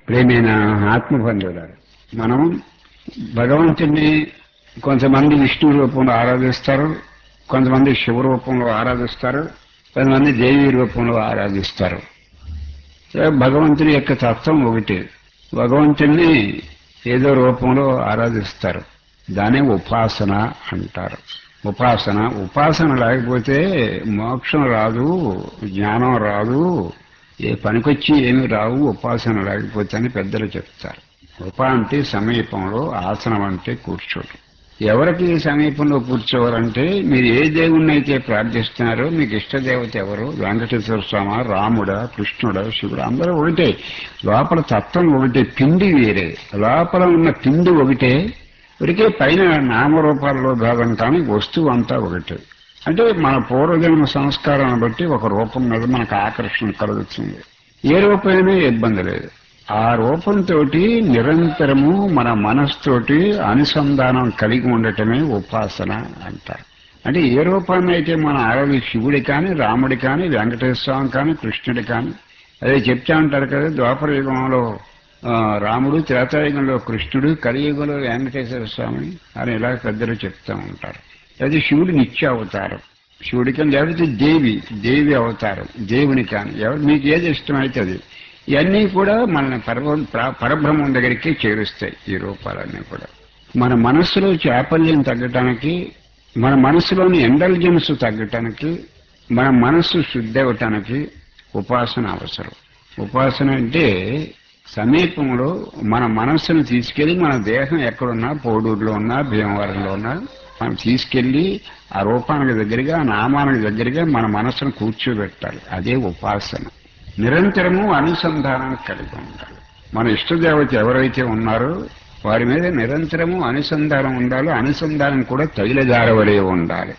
ప్రేమైన ఆత్మబంధువులారు మనం భగవంతుణ్ణి కొంతమంది విష్ణు రూపంలో ఆరాధిస్తారు కొంతమంది శివ రూపంలో ఆరాధిస్తారు కొంతమంది దేవి రూపంలో ఆరాధిస్తారు భగవంతుని యొక్క తత్వం ఒకటి భగవంతుణ్ణి ఏదో రూపంలో ఆరాధిస్తారు దానే ఉపాసన అంటారు ఉపాసన ఉపాసన లేకపోతే మోక్షం రాదు జ్ఞానం రాదు ఏ పనికొచ్చి ఏమి రావు ఉపాసన లేకపోతే అని పెద్దలు చెప్తారు ఉప అంటే సమీపంలో ఆసనం అంటే కూర్చోడు ఎవరికి సమీపంలో కూర్చోవాలంటే మీరు ఏ దేవుణ్ణి అయితే ప్రార్థిస్తున్నారో మీకు ఇష్టదేవత ఎవరు వెంకటేశ్వర స్వామి రాముడా కృష్ణుడా శివుడు అందరూ ఒకటే లోపల తత్వం ఒకటే పిండి వేరే లోపల ఉన్న పిండి ఒకటే ఇప్పటికే పైన నామరూపాల్లో భేదం కానీ వస్తువు అంతా ఒకటే అంటే మన పూర్వజన్మ సంస్కారాన్ని బట్టి ఒక రూపం మీద మనకు ఆకర్షణ కలుగుతుంది ఏ రూపమైనా ఇబ్బంది లేదు ఆ రూపంతో నిరంతరము మన మనస్తోటి అనుసంధానం కలిగి ఉండటమే ఉపాసన అంటారు అంటే ఏ రూపాన్ని అయితే మన ఆరోగ్య శివుడి కానీ రాముడి కానీ వెంకటేశ్వర స్వామి కానీ కృష్ణుడి కానీ అదే చెప్తా ఉంటారు కదా ద్వాపర యుగంలో ఆ, రాముడు త్రేతాయుగంలో కృష్ణుడు కలియుగంలో వెంకటేశ్వర స్వామి అని ఇలా పెద్దలు చెప్తూ ఉంటారు అది శివుడి నిత్య అవతారం శివుడి కానీ లేకపోతే దేవి దేవి అవతారం దేవుని కానీ ఎవరు మీకు ఏది ఇష్టమైతే అది ఇవన్నీ కూడా మన పరమ ప్ర- పరబ్రహ్మం దగ్గరికి చేరుస్తాయి ఈ రూపాలన్నీ కూడా మన మనస్సులో చాపల్యం తగ్గటానికి మన మనస్సులోని ఎండల్జెన్స్ తగ్గటానికి మన మనస్సు శుద్ధి అవ్వటానికి ఉపాసన అవసరం ఉపాసన అంటే సమీపంలో మన మనస్సును తీసుకెళ్లి మన దేహం ఎక్కడున్నా పోడూరులో ఉన్నా భీమవరంలో ఉన్నా మనం తీసుకెళ్లి ఆ రూపానికి దగ్గరగా ఆ నామానికి దగ్గరగా మన మనస్సును కూర్చోబెట్టాలి అదే ఉపాసన నిరంతరము అనుసంధానం కలిగి ఉండాలి మన ఇష్టదేవత ఎవరైతే ఉన్నారో వారి మీద నిరంతరము అనుసంధానం ఉండాలి అనుసంధానం కూడా తైలదారవలే ఉండాలి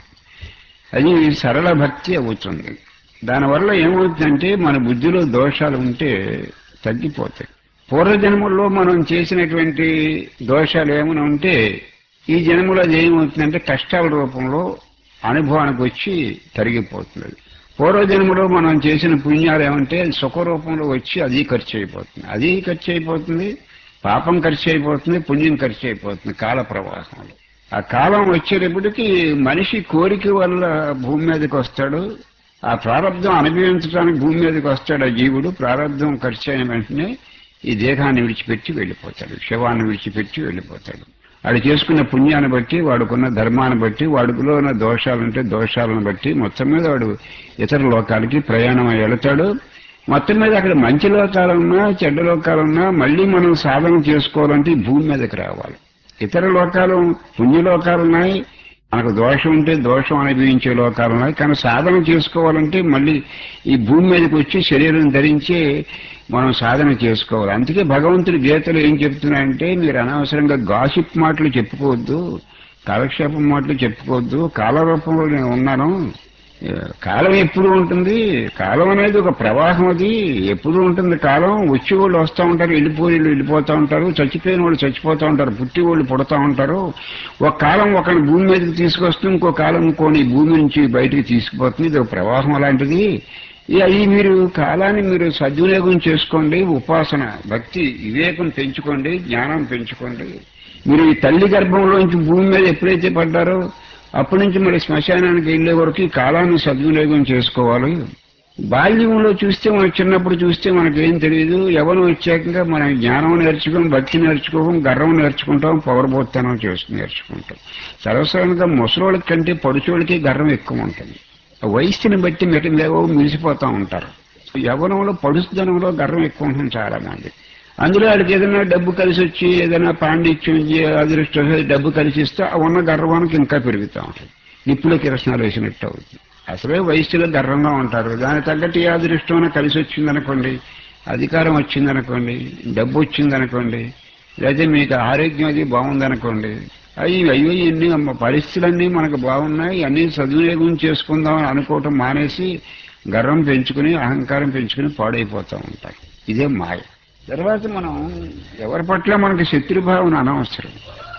అది సరళ భక్తి అవుతుంది దానివల్ల ఏమవుతుందంటే మన బుద్ధిలో దోషాలు ఉంటే తగ్గిపోతాయి పూర్వజన్మల్లో మనం చేసినటువంటి దోషాలు ఏమైనా ఉంటే ఈ జన్మలో అది ఏమవుతుందంటే కష్టాల రూపంలో అనుభవానికి వచ్చి తరిగిపోతుంది పూర్వజన్మలో మనం చేసిన పుణ్యాలు ఏమంటే సుఖ రూపంలో వచ్చి అది ఖర్చు అయిపోతుంది అది ఖర్చు అయిపోతుంది పాపం ఖర్చు అయిపోతుంది పుణ్యం ఖర్చు అయిపోతుంది కాల ప్రవాహంలో ఆ కాలం వచ్చేటప్పటికి మనిషి కోరిక వల్ల భూమి మీదకి వస్తాడు ఆ ప్రారంధం అనుభవించడానికి భూమి మీదకి వస్తాడు ఆ జీవుడు ప్రారంధం ఖర్చు అయిన వెంటనే ఈ దేహాన్ని విడిచిపెట్టి వెళ్ళిపోతాడు శవాన్ని విడిచిపెట్టి వెళ్ళిపోతాడు వాడు చేసుకున్న పుణ్యాన్ని బట్టి వాడుకున్న ధర్మాన్ని బట్టి వాడుకులో ఉన్న దోషాలుంటే దోషాలను బట్టి మొత్తం మీద వాడు ఇతర లోకాలకి ప్రయాణం అయి వెళతాడు మొత్తం మీద అక్కడ మంచి లోకాలున్నా చెడ్డ లోకాలున్నా మళ్ళీ మనం సాధన చేసుకోవాలంటే ఈ భూమి మీదకి రావాలి ఇతర లోకాలు పుణ్యలోకాలు ఉన్నాయి మనకు దోషం ఉంటే దోషం అనుభవించే లోకాలు ఉన్నాయి కానీ సాధన చేసుకోవాలంటే మళ్ళీ ఈ భూమి మీదకి వచ్చి శరీరం ధరించే మనం సాధన చేసుకోవాలి అందుకే భగవంతుడి గీతలు ఏం చెప్తున్నాయంటే మీరు అనవసరంగా గాసిప్ మాటలు చెప్పుకోవద్దు కాలక్షేపం మాటలు చెప్పుకోవద్దు కాలరూపంలో నేను ఉన్నాను ఏ, కాలం ఎప్పుడు ఉంటుంది కాలం అనేది ఒక ప్రవాహం అది ఎప్పుడు ఉంటుంది కాలం వచ్చి వాళ్ళు వస్తూ ఉంటారు వెళ్ళిపోయి వాళ్ళు వెళ్ళిపోతూ ఉంటారు చచ్చిపోయిన వాళ్ళు చచ్చిపోతూ ఉంటారు పుట్టి వాళ్ళు పుడతా ఉంటారు ఒక కాలం ఒకరిని భూమి మీదకి తీసుకొస్తుంది ఇంకో కాలం ఇంకోని భూమి నుంచి బయటికి తీసుకుపోతుంది ఇది ఒక ప్రవాహం అలాంటిది ఇక ఈ మీరు కాలాన్ని మీరు సద్వినియోగం చేసుకోండి ఉపాసన భక్తి వివేకం పెంచుకోండి జ్ఞానం పెంచుకోండి మీరు ఈ తల్లి గర్భంలోంచి భూమి మీద ఎప్పుడైతే పడ్డారో అప్పటి నుంచి మరి శ్మశానానికి వెళ్లే వరకు ఈ కాలాన్ని సద్వినియోగం చేసుకోవాలి బాల్యంలో చూస్తే మనం చిన్నప్పుడు చూస్తే మనకేం తెలియదు ఎవరు వచ్చాక మనం జ్ఞానం నేర్చుకోం భక్తి నేర్చుకోం గర్వం నేర్చుకుంటాం పొగరబోత్తనం చేసి నేర్చుకుంటాం సర్వసాధారణంగా ముసలోళ్ళకి కంటే పడుచోళ్ళకి గర్వం ఎక్కువ ఉంటుంది వయస్సుని బట్టి మెటలేవో మిలిసిపోతూ ఉంటారు యవనంలో పడుస్తుదనంలో గర్వం ఎక్కువ ఉంటుంది చాలా మంది అందులో వాడికి ఏదైనా డబ్బు కలిసి వచ్చి ఏదైనా పాండిత్యం అదృష్టం డబ్బు కలిసి ఇస్తే ఆ ఉన్న గర్వానికి ఇంకా పెరుగుతూ ఉంటుంది నిప్పులో కిరసనాలు వేసినట్టు అవుతుంది అసలే వయసులో గర్వంగా ఉంటారు దాని తగ్గట్టు ఏ అదృష్టం కలిసి వచ్చిందనుకోండి అధికారం వచ్చిందనుకోండి డబ్బు వచ్చిందనుకోండి లేదా మీకు ఆరోగ్యం అది బాగుందనుకోండి అవి అయ్యో ఇన్ని పరిస్థితులన్నీ మనకు బాగున్నాయి అన్ని సద్వినియోగం చేసుకుందాం అని అనుకోవటం మానేసి గర్వం పెంచుకుని అహంకారం పెంచుకుని పాడైపోతూ ఉంటాయి ఇదే మాయ తర్వాత మనం ఎవరి పట్ల మనకి శత్రుభావన అనవసరం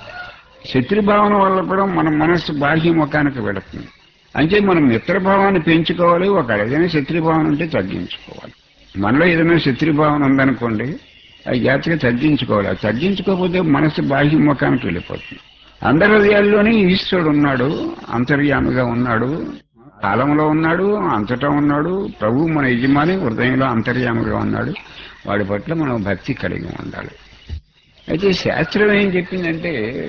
శత్రుభావన వల్ల కూడా మన మనస్సు బాహ్య ముఖానికి వెళుతుంది అంటే మనం మిత్రభావాన్ని పెంచుకోవాలి ఒక ఏదైనా శత్రుభావన ఉంటే తగ్గించుకోవాలి మనలో ఏదైనా శత్రుభావన ఉందనుకోండి అది జాగ్రత్తగా తగ్గించుకోవాలి అది తగ్గించుకోకపోతే మనసు బాహ్యముఖానికి వెళ్ళిపోతుంది అందరి హృదయాల్లోనే ఈశ్వరుడు ఉన్నాడు అంతర్యామిగా ఉన్నాడు కాలంలో ఉన్నాడు అంతటా ఉన్నాడు ప్రభు మన యజమాని హృదయంలో అంతర్యామిగా ఉన్నాడు వాడి పట్ల మనం భక్తి కలిగి ఉండాలి అయితే శాస్త్రం ఏం చెప్పిందంటే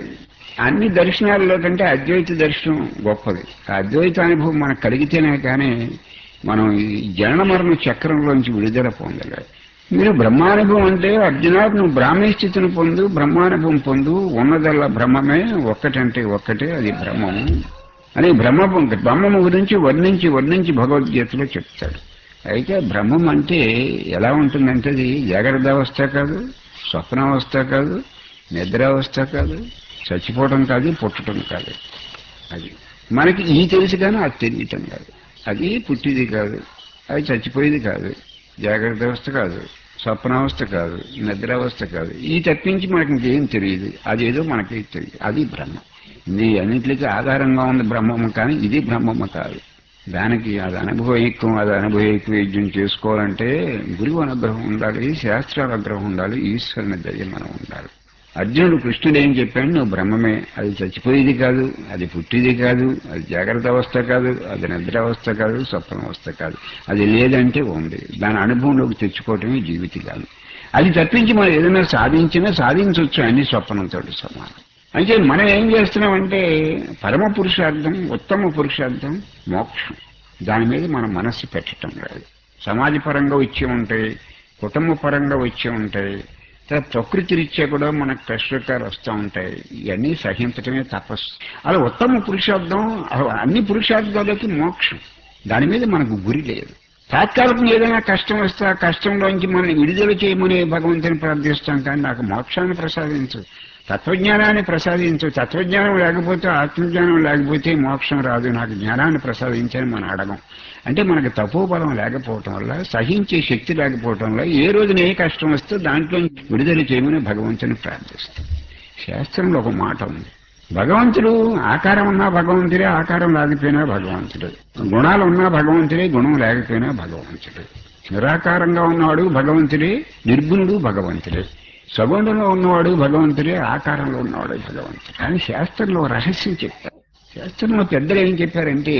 అన్ని దర్శనాల్లో కంటే అద్వైత దర్శనం గొప్పది ఆ అద్వైత అనుభవం మనకు కలిగితేనే కానీ మనం ఈ జనన మరణ చక్రంలోంచి విడుదల పొందలేదు మీరు బ్రహ్మానుభవం అంటే అర్జున నువ్వు బ్రాహ్మీ స్థితిని పొందు బ్రహ్మానుభవం పొందు ఉన్నదల్లా బ్రహ్మమే ఒక్కటంటే ఒక్కటే అది బ్రహ్మము అని బ్రహ్మ బ్రహ్మము గురించి వర్ణించి వర్ణించి భగవద్గీతలో చెప్తాడు అయితే బ్రహ్మం అంటే ఎలా ఉంటుందంటే అది జాగ్రత్త అవస్థ కాదు స్వప్నావస్థ కాదు నిద్రావస్థ కాదు చచ్చిపోవటం కాదు పుట్టడం కాదు అది మనకి ఈ తెలుసు కానీ అది తెలియటం కాదు అది పుట్టిది కాదు అది చచ్చిపోయేది కాదు జాగ్రత్త అవస్థ కాదు స్వప్నావస్థ కాదు నిద్రావస్థ కాదు ఈ తప్పించి మనకి ఇంకేం తెలియదు అదేదో మనకి తెలియదు అది బ్రహ్మ ఇది అన్నింటికి ఆధారంగా ఉంది బ్రహ్మము కానీ ఇది బ్రహ్మము కాదు దానికి అది అనుభవయుక్తం అది అనుభవయుక్తం చేసుకోవాలంటే గురువు అనుగ్రహం ఉండాలి శాస్త్రాల అనుగ్రహం ఉండాలి ఈశ్వరుని దయ మనం ఉండాలి అర్జునుడు కృష్ణుడు ఏం చెప్పాడు నువ్వు బ్రహ్మమే అది చచ్చిపోయేది కాదు అది పుట్టిది కాదు అది జాగ్రత్త అవస్థ కాదు అది నిద్ర అవస్థ కాదు స్వప్న అవస్థ కాదు అది లేదంటే ఉంది దాని అనుభవంలోకి తెచ్చుకోవటమే జీవితకాలం అది తప్పించి మనం ఏదైనా సాధించినా సాధించవచ్చు అన్ని స్వప్నంతో సమానం అంటే మనం ఏం చేస్తున్నామంటే పరమ పురుషార్థం ఉత్తమ పురుషార్థం మోక్షం దాని మీద మన మనస్సు పెట్టడం లేదు సమాజపరంగా వచ్చి ఉంటాయి కుటుంబ పరంగా వచ్చి ఉంటాయి తర్వాత ప్రకృతి రీత్యా కూడా మనకు కష్టకాలు వస్తూ ఉంటాయి ఇవన్నీ సహించటమే తపస్సు అలా ఉత్తమ పురుషార్థం అన్ని పురుషార్థాలకి మోక్షం దాని మీద మనకు గురి లేదు తాత్కాలికంగా ఏదైనా కష్టం వస్తే ఆ కష్టంలోంచి మనల్ని విడుదల చేయమని భగవంతుని ప్రార్థిస్తాం కానీ నాకు మోక్షాన్ని ప్రసాదించు తత్వజ్ఞానాన్ని ప్రసాదించు తత్వజ్ఞానం లేకపోతే ఆత్మజ్ఞానం లేకపోతే మోక్షం రాదు నాకు జ్ఞానాన్ని ప్రసాదించని మనం అడగం అంటే మనకు తపోబలం లేకపోవటం వల్ల సహించే శక్తి లేకపోవటం వల్ల ఏ రోజున ఏ కష్టం వస్తే దాంట్లో విడుదల చేయమని భగవంతుని ప్రార్థిస్తాం శాస్త్రంలో ఒక మాట ఉంది భగవంతుడు ఆకారం ఉన్నా భగవంతుడే ఆకారం లేకపోయినా భగవంతుడే గుణాలు ఉన్నా భగవంతుడే గుణం లేకపోయినా భగవంతుడే నిరాకారంగా ఉన్నవాడు భగవంతుడే నిర్గుణుడు భగవంతుడే సగుణంలో ఉన్నవాడు భగవంతుడే ఆకారంలో ఉన్నవాడు భగవంతుడు కానీ శాస్త్రంలో రహస్యం చెప్తారు శాస్త్రంలో పెద్దలు ఏం చెప్పారంటే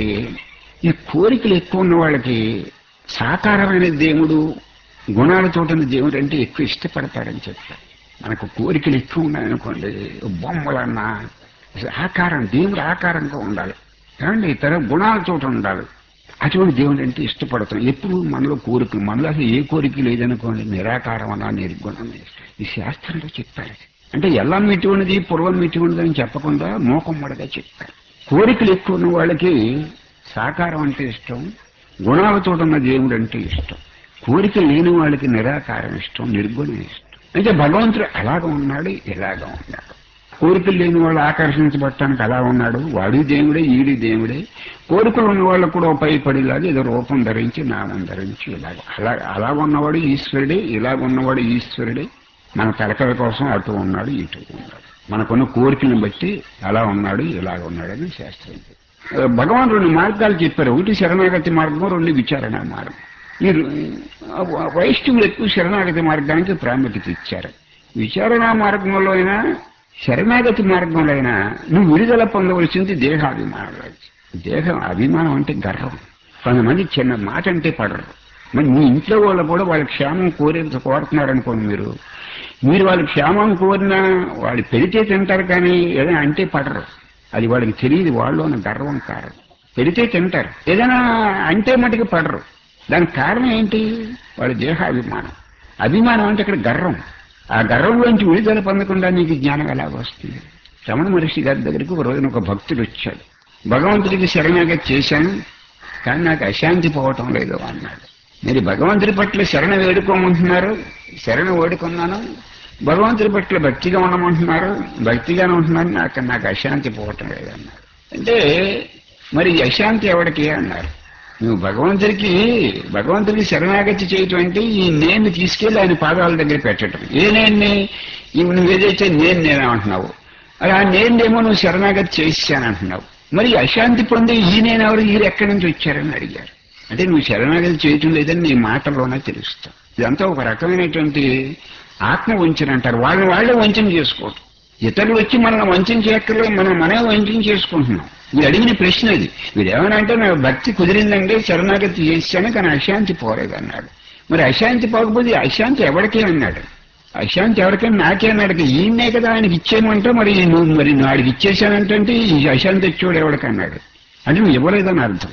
ఈ కోరికలు ఎక్కువ ఉన్న వాళ్ళకి సాకారమైన దేవుడు గుణాలతోటి దేవుడు అంటే ఎక్కువ ఇష్టపడతాడని చెప్పారు మనకు కోరికలు ఎక్కువ ఉన్నాయనుకోండి బొమ్మలన్నా ఆకారం దేవుడు ఆకారంగా ఉండాలి ఏమండి ఇతర గుణాలతో ఉండాలి అటువంటి దేవుడు అంటే ఇష్టపడతాం ఎప్పుడు మనలో కోరిక మనలో అసలు ఏ కోరిక లేదనుకోండి నిరాకారం అన్నా నిర్గుణం ఈ శాస్త్రంలో చెప్పారు అంటే ఎల్లం ఇటువంటిది పూర్వం ఇటువంటిది అని చెప్పకుండా మోకమ్మడిగా చెప్పారు కోరికలు ఎక్కువ ఉన్న వాళ్ళకి సాకారం అంటే ఇష్టం గుణాలతో ఉన్న దేవుడు అంటే ఇష్టం కోరిక లేని వాళ్ళకి నిరాకారం ఇష్టం నిర్గుణం ఇష్టం అంటే భగవంతుడు అలాగ ఉన్నాడు ఇలాగ ఉన్నాడు కోరికలు లేని వాళ్ళు ఆకర్షించబట్టడానికి అలా ఉన్నాడు వాడు దేవుడే ఈడి దేవుడే కోరికలు ఉన్న వాళ్ళు కూడా పైపడిలాగా ఏదో రూపం ధరించి నామం ధరించి ఇలాగ అలా అలా ఉన్నవాడు ఈశ్వరుడే ఇలాగ ఉన్నవాడు ఈశ్వరుడే మన తలకల కోసం అటు ఉన్నాడు ఇటు ఉన్నాడు మనకున్న కోరికలను బట్టి అలా ఉన్నాడు ఇలాగ ఉన్నాడని శాస్త్రం భగవాన్ రెండు మార్గాలు చెప్పారు ఒకటి శరణాగతి మార్గం రెండు విచారణ మార్గం ఈ వైష్ణవులు ఎక్కువ శరణాగతి మార్గానికి ప్రాముఖ్యత ఇచ్చారు విచారణ మార్గంలో అయినా శరణాగతి మార్గంలో అయినా నువ్వు విడుదల పొందవలసింది దేహాభిమానం దేహం అభిమానం అంటే గర్వం కొంతమంది చిన్న మాట అంటే పడరు మరి మీ ఇంట్లో వాళ్ళు కూడా వాళ్ళ క్షేమం కోరే కోరుతున్నారనుకోండి మీరు మీరు వాళ్ళ క్షేమం కోరినా వాళ్ళు పెడితే తింటారు కానీ ఏదైనా అంటే పడరు అది వాళ్ళకి తెలియదు వాళ్ళు అన్న గర్వం కారణం పెడితే తింటారు ఏదైనా అంటే మటుకు పడరు దానికి కారణం ఏంటి వాళ్ళ దేహాభిమానం అభిమానం అంటే ఇక్కడ గర్వం ఆ గర్వంలోంచి విడుదల పొందకుండా నీకు జ్ఞానం ఎలా వస్తుంది రమణ మహర్షి గారి దగ్గరికి ఒక రోజున ఒక భక్తుడు వచ్చాడు భగవంతుడికి శరణాగతి చేశాను కానీ నాకు అశాంతి పోవటం లేదు అన్నాడు మీరు భగవంతుడి పట్ల శరణ వేడుకోమంటున్నారు శరణ వేడుకున్నాను భగవంతుడి పట్ల భక్తిగా ఉండమంటున్నారు భక్తిగానే ఉంటున్నారు నాకు నాకు అశాంతి పోవటం లేదన్నారు అంటే మరి ఈ అశాంతి ఎవరికి అన్నారు నువ్వు భగవంతుడికి భగవంతుడికి శరణాగతి చేయటం అంటే ఈ నేను తీసుకెళ్లి ఆయన పాదాల దగ్గర పెట్టడం ఏ నేన్ని నువ్వు ఏదైతే నేను నేను అంటున్నావు అలా నేనేమో నువ్వు శరణాగతి చేశానంటున్నావు మరి అశాంతి పొంది ఈ నేను ఎవరు వీరు ఎక్కడి నుంచి వచ్చారని అడిగారు అంటే నువ్వు శరణాగతి చేయటం లేదని నీ మాటల్లోనే తెలుస్తావు ఇదంతా ఒక రకమైనటువంటి ఆత్మ వంచన అంటారు వాళ్ళని వాళ్ళే వంచన చేసుకోవటం ఇతరులు వచ్చి మనల్ని వంచన చేయక్కర్లేదు మనం మనమే వంచన చేసుకుంటున్నాం మీరు అడిగిన ప్రశ్న ఇది మీరు ఏమైనా అంటే నా భక్తి కుదిరిందండి శరణాగతి చేశాను కానీ అశాంతి పోలేదు అన్నాడు మరి అశాంతి పోకపోతే అశాంతి ఎవరికే అన్నాడు అశాంతి ఎవరికైనా నాకే అన్నాడు ఈయనే కదా ఆయనకి ఇచ్చేయమంటే మరి నువ్వు మరి నాడికి ఇచ్చేసానంటే ఈ అశాంతి వచ్చేవాడు ఎవడికన్నాడు అంటే నువ్వు ఇవ్వలేదని అర్థం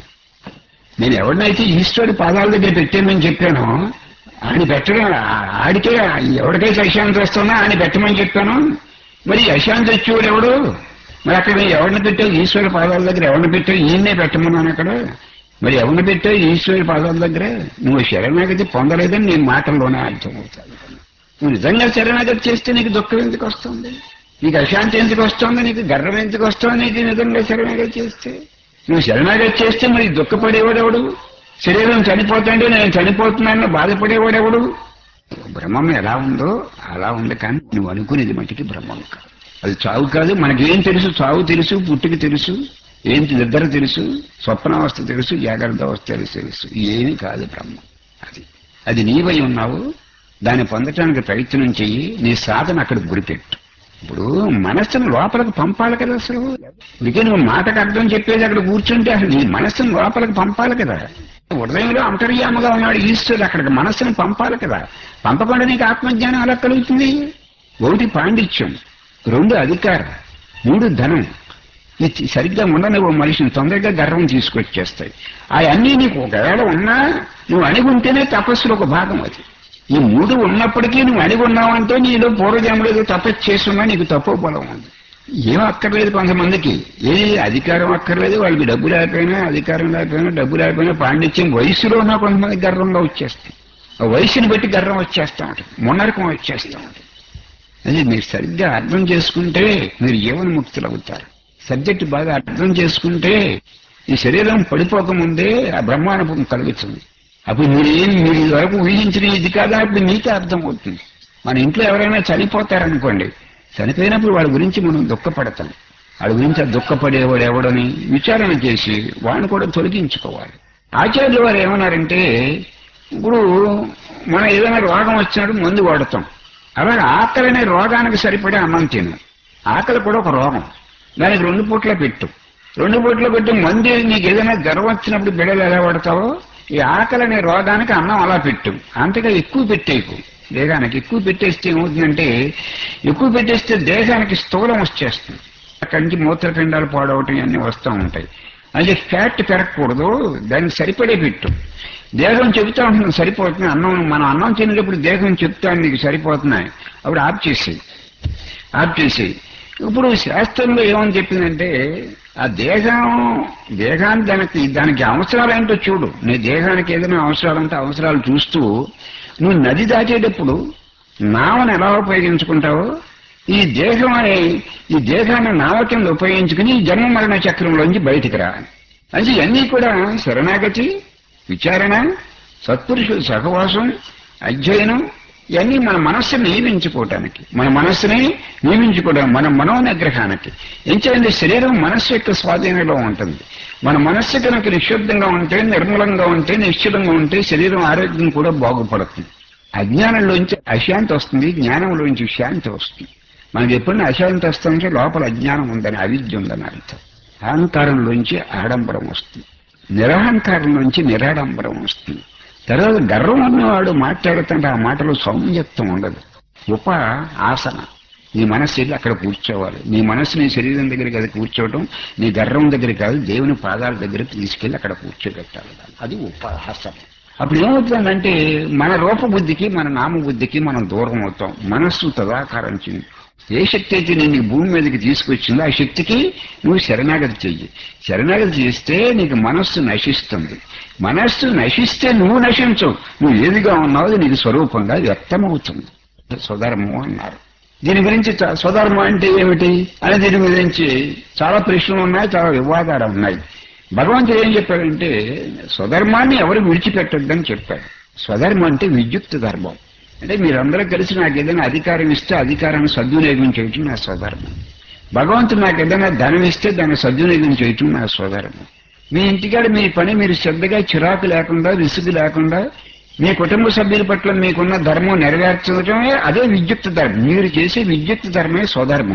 నేను ఎవరినైతే ఈశ్వరుడి పాదాల దగ్గర పెట్టానని చెప్పానో ఆయన పెట్టడం ఆ- ఆడికే ఎవరికైతే అశాంతి వస్తున్నా ఆయన పెట్టమని చెప్పాను మరి అశాంతి వచ్చేవాడు ఎవడు మరి అక్కడ ఎవరిని పెట్టావు ఈశ్వరుడి పాదాల దగ్గర ఎవరిని పెట్టావు ఈయన్నే పెట్టమన్నాను అక్కడ మరి ఎవరిని పెట్టావు ఈశ్వరుడి పాదాల దగ్గర నువ్వు శరణాగతి పొందలేదని నేను మాటల్లోనే అర్థమవుతాను నువ్వు నిజంగా శరణాగతి చేస్తే నీకు దుఃఖం ఎందుకు వస్తుంది నీకు అశాంతి ఎందుకు వస్తుంది నీకు గర్వం ఎందుకు వస్తుంది నీకు నిజంగా శరణాగతి చేస్తే నువ్వు శరణాగతి చేస్తే మరి దుఃఖపడేవాడెవడు శరీరం చనిపోతుంటే నేను చనిపోతున్నాను బాధపడేవాడెవడు బ్రహ్మం ఎలా ఉందో అలా ఉంది కానీ నువ్వు అనుకునేది మటుకి బ్రహ్మం కాదు అది చావు కాదు మనకేం తెలుసు చావు తెలుసు పుట్టుక తెలుసు ఏంటి నిద్ర తెలుసు స్వప్నావస్థ తెలుసు జాగ్రత్త అవస్థ తెలుసు తెలుసు ఏమీ కాదు బ్రహ్మం అది అది నీవై ఉన్నావు దాన్ని పొందటానికి ప్రయత్నం చెయ్యి నీ సాధన అక్కడ గురిపెట్టు ఇప్పుడు మనస్సును లోపలికి పంపాలి కదా అసలు అందుకే నువ్వు మాటకు అర్థం చెప్పేది అక్కడ కూర్చుంటే అసలు నీ మనస్సును లోపలికి పంపాలి కదా ఉదయంలో అంతర్యామగా ఉన్నాడు ఈశ్వరుడు అక్కడికి మనస్సును పంపాలి కదా పంపకుండా నీకు ఆత్మజ్ఞానం ఎలా కలుగుతుంది ఒకటి పాండిత్యం రెండు అధికారం మూడు ధనం ఇది సరిగ్గా ఉండని ఓ మనిషిని తొందరగా గర్వం తీసుకొచ్చేస్తాయి అవన్నీ నీకు ఒకవేళ ఉన్నా నువ్వు అణిగి ఉంటేనే తపస్సులో ఒక భాగం అది ఈ మూడు ఉన్నప్పటికీ నువ్వు అణిగి ఉన్నావంటే నీలో పూర్వజన్మలో ఏదో తపస్సు చేస్తున్నా నీకు తప్పు బలం ఉంది ఏం అక్కర్లేదు కొంతమందికి ఏది అధికారం అక్కర్లేదు వాళ్ళకి డబ్బు లేకపోయినా అధికారం లేకపోయినా డబ్బు లేకపోయినా పాండిత్యం వయసులో ఉన్న కొంతమంది గర్వంగా వచ్చేస్తాయి ఆ వయసుని బట్టి గర్వం వచ్చేస్తా ఉంటుంది మొన్నరకం వచ్చేస్తా ఉంటుంది అది మీరు సరిగ్గా అర్థం చేసుకుంటే మీరు జీవన ముక్తులు అవుతారు సబ్జెక్ట్ బాగా అర్థం చేసుకుంటే ఈ శరీరం పడిపోకముందే ఆ బ్రహ్మానుభవం కలుగుతుంది అప్పుడు మీరు ఏం మీరు ఇది వరకు ఊహించిన ఇది కాదా అప్పుడు మీకే అర్థం అవుతుంది మన ఇంట్లో ఎవరైనా చనిపోతారనుకోండి చనిపోయినప్పుడు వాళ్ళ గురించి మనం దుఃఖపడతాం వాళ్ళ గురించి ఆ దుఃఖపడేవాడు ఎవడని విచారణ చేసి వాడిని కూడా తొలగించుకోవాలి ఆచార్యులు వారు ఏమన్నారంటే ఇప్పుడు మనం ఏదైనా రోగం వచ్చినప్పుడు మందు వాడతాం అలాగే ఆకలి అనే రోగానికి సరిపడే అన్నం తిను ఆకలి కూడా ఒక రోగం దానికి రెండు పూట్ల పెట్టు రెండు పూట్ల పెట్టి మంది నీకు ఏదైనా గర్వం వచ్చినప్పుడు బిడలు ఎలా పడతావో ఈ ఆకలి అనే రోగానికి అన్నం అలా పెట్టు అంతగా ఎక్కువ పెట్టేకు దేహానికి ఎక్కువ పెట్టేస్తే ఏమవుతుందంటే ఎక్కువ పెట్టేస్తే దేహానికి స్థూలం వచ్చేస్తుంది అక్కడి నుంచి మూత్రపిండాలు పాడవటం అన్నీ వస్తూ ఉంటాయి అంటే ఫ్యాట్ పెరగకూడదు దానికి సరిపడే పెట్టు దేహం చెబుతా ఉంటుంది సరిపోతుంది అన్నం మనం అన్నం తినేటప్పుడు దేహం చెప్తా నీకు సరిపోతున్నాయి అప్పుడు ఆఫ్ చేసేయి ఆఫ్ చేసేయి ఇప్పుడు శాస్త్రంలో ఏమని చెప్పిందంటే ఆ దేహం దేహాన్ని దానికి దానికి అవసరాలు ఏంటో చూడు నీ దేహానికి ఏదైనా అవసరాలు ఉంటే అవసరాలు చూస్తూ నువ్వు నది దాటేటప్పుడు నావను ఎలా ఉపయోగించుకుంటావో ఈ దేహం అనే ఈ దేహాన్ని నావ కింద ఉపయోగించుకుని ఈ జన్మ మరణ చక్రంలోంచి బయటికి రా అంటే ఇవన్నీ కూడా శరణాగతి విచారణ సత్పురుషుల సహవాసం అధ్యయనం ఇవన్నీ మన మనస్సుని నియమించుకోవటానికి మన మనస్సుని నియమించుకోవడం మన మనోనిగ్రహానికి ఎంచేది శరీరం మనస్సు యొక్క స్వాధీనంలో ఉంటుంది మన మనస్సు కనుక నిశ్శబ్దంగా ఉంటే నిర్మలంగా ఉంటే నిశ్చలంగా ఉంటే శరీరం ఆరోగ్యం కూడా బాగుపడుతుంది అజ్ఞానంలోంచి అశాంతి వస్తుంది జ్ఞానంలోంచి శాంతి వస్తుంది మనకి ఎప్పుడైనా అశాంతి వస్తుందంటే లోపల అజ్ఞానం ఉందని అవిద్య ఉందని అర్థం అహంకారంలోంచి ఆడంబరం వస్తుంది నిరహంకారం నుంచి నిరాడంబరం వస్తుంది తర్వాత గర్వం ఉన్నవాడు మాట్లాడుతుంటే ఆ మాటలో సౌమ్యత్వం ఉండదు ఉప ఆసన నీ మనస్సు వెళ్ళి అక్కడ కూర్చోవాలి నీ మనస్సు నీ శరీరం దగ్గరికి అది కూర్చోవటం నీ గర్వం దగ్గర కాదు దేవుని పాదాల దగ్గరికి తీసుకెళ్లి అక్కడ కూర్చోబెట్టాలి అది ఉపహాసం అప్పుడు ఏమవుతుందంటే మన రూపబుద్ధికి మన నామబుద్ధికి మనం దూరం అవుతాం మనస్సు తదాకారం చెంది ఏ శక్తి అయితే నేను ఈ భూమి మీదకి తీసుకొచ్చిందో ఆ శక్తికి నువ్వు శరణాగతి చెయ్యి శరణాగతి చేస్తే నీకు మనస్సు నశిస్తుంది మనస్సు నశిస్తే నువ్వు నశించవు నువ్వు ఏదిగా ఉన్నావో అది నీకు స్వరూపంగా వ్యక్తమవుతుంది స్వధర్మం అన్నారు దీని గురించి చ- స్వధర్మం అంటే ఏమిటి అనే దీని గురించి చాలా ప్రశ్నలు ఉన్నాయి చాలా వివాదాలు ఉన్నాయి భగవంతుడు ఏం చెప్పాడంటే స్వధర్మాన్ని ఎవరు విడిచిపెట్టొద్దని చెప్పాడు స్వధర్మం అంటే విద్యుత్ ధర్మం అంటే మీరందరూ కలిసి నాకు ఏదైనా అధికారం ఇస్తే అధికారాన్ని సద్వినియోగం చేయటం నా స్వధర్మం భగవంతుడు నాకు ఏదైనా ధనం ఇస్తే దాన్ని సద్వినియోగం చేయటం నా స్వధర్మం మీ ఇంటికాడ మీ పని మీరు శ్రద్ధగా చిరాకు లేకుండా విసుగు లేకుండా మీ కుటుంబ సభ్యుల పట్ల మీకున్న ధర్మం నెరవేర్చడమే అదే విద్యుత్ ధర్మం మీరు చేసే విద్యుత్ ధర్మే స్వధర్మం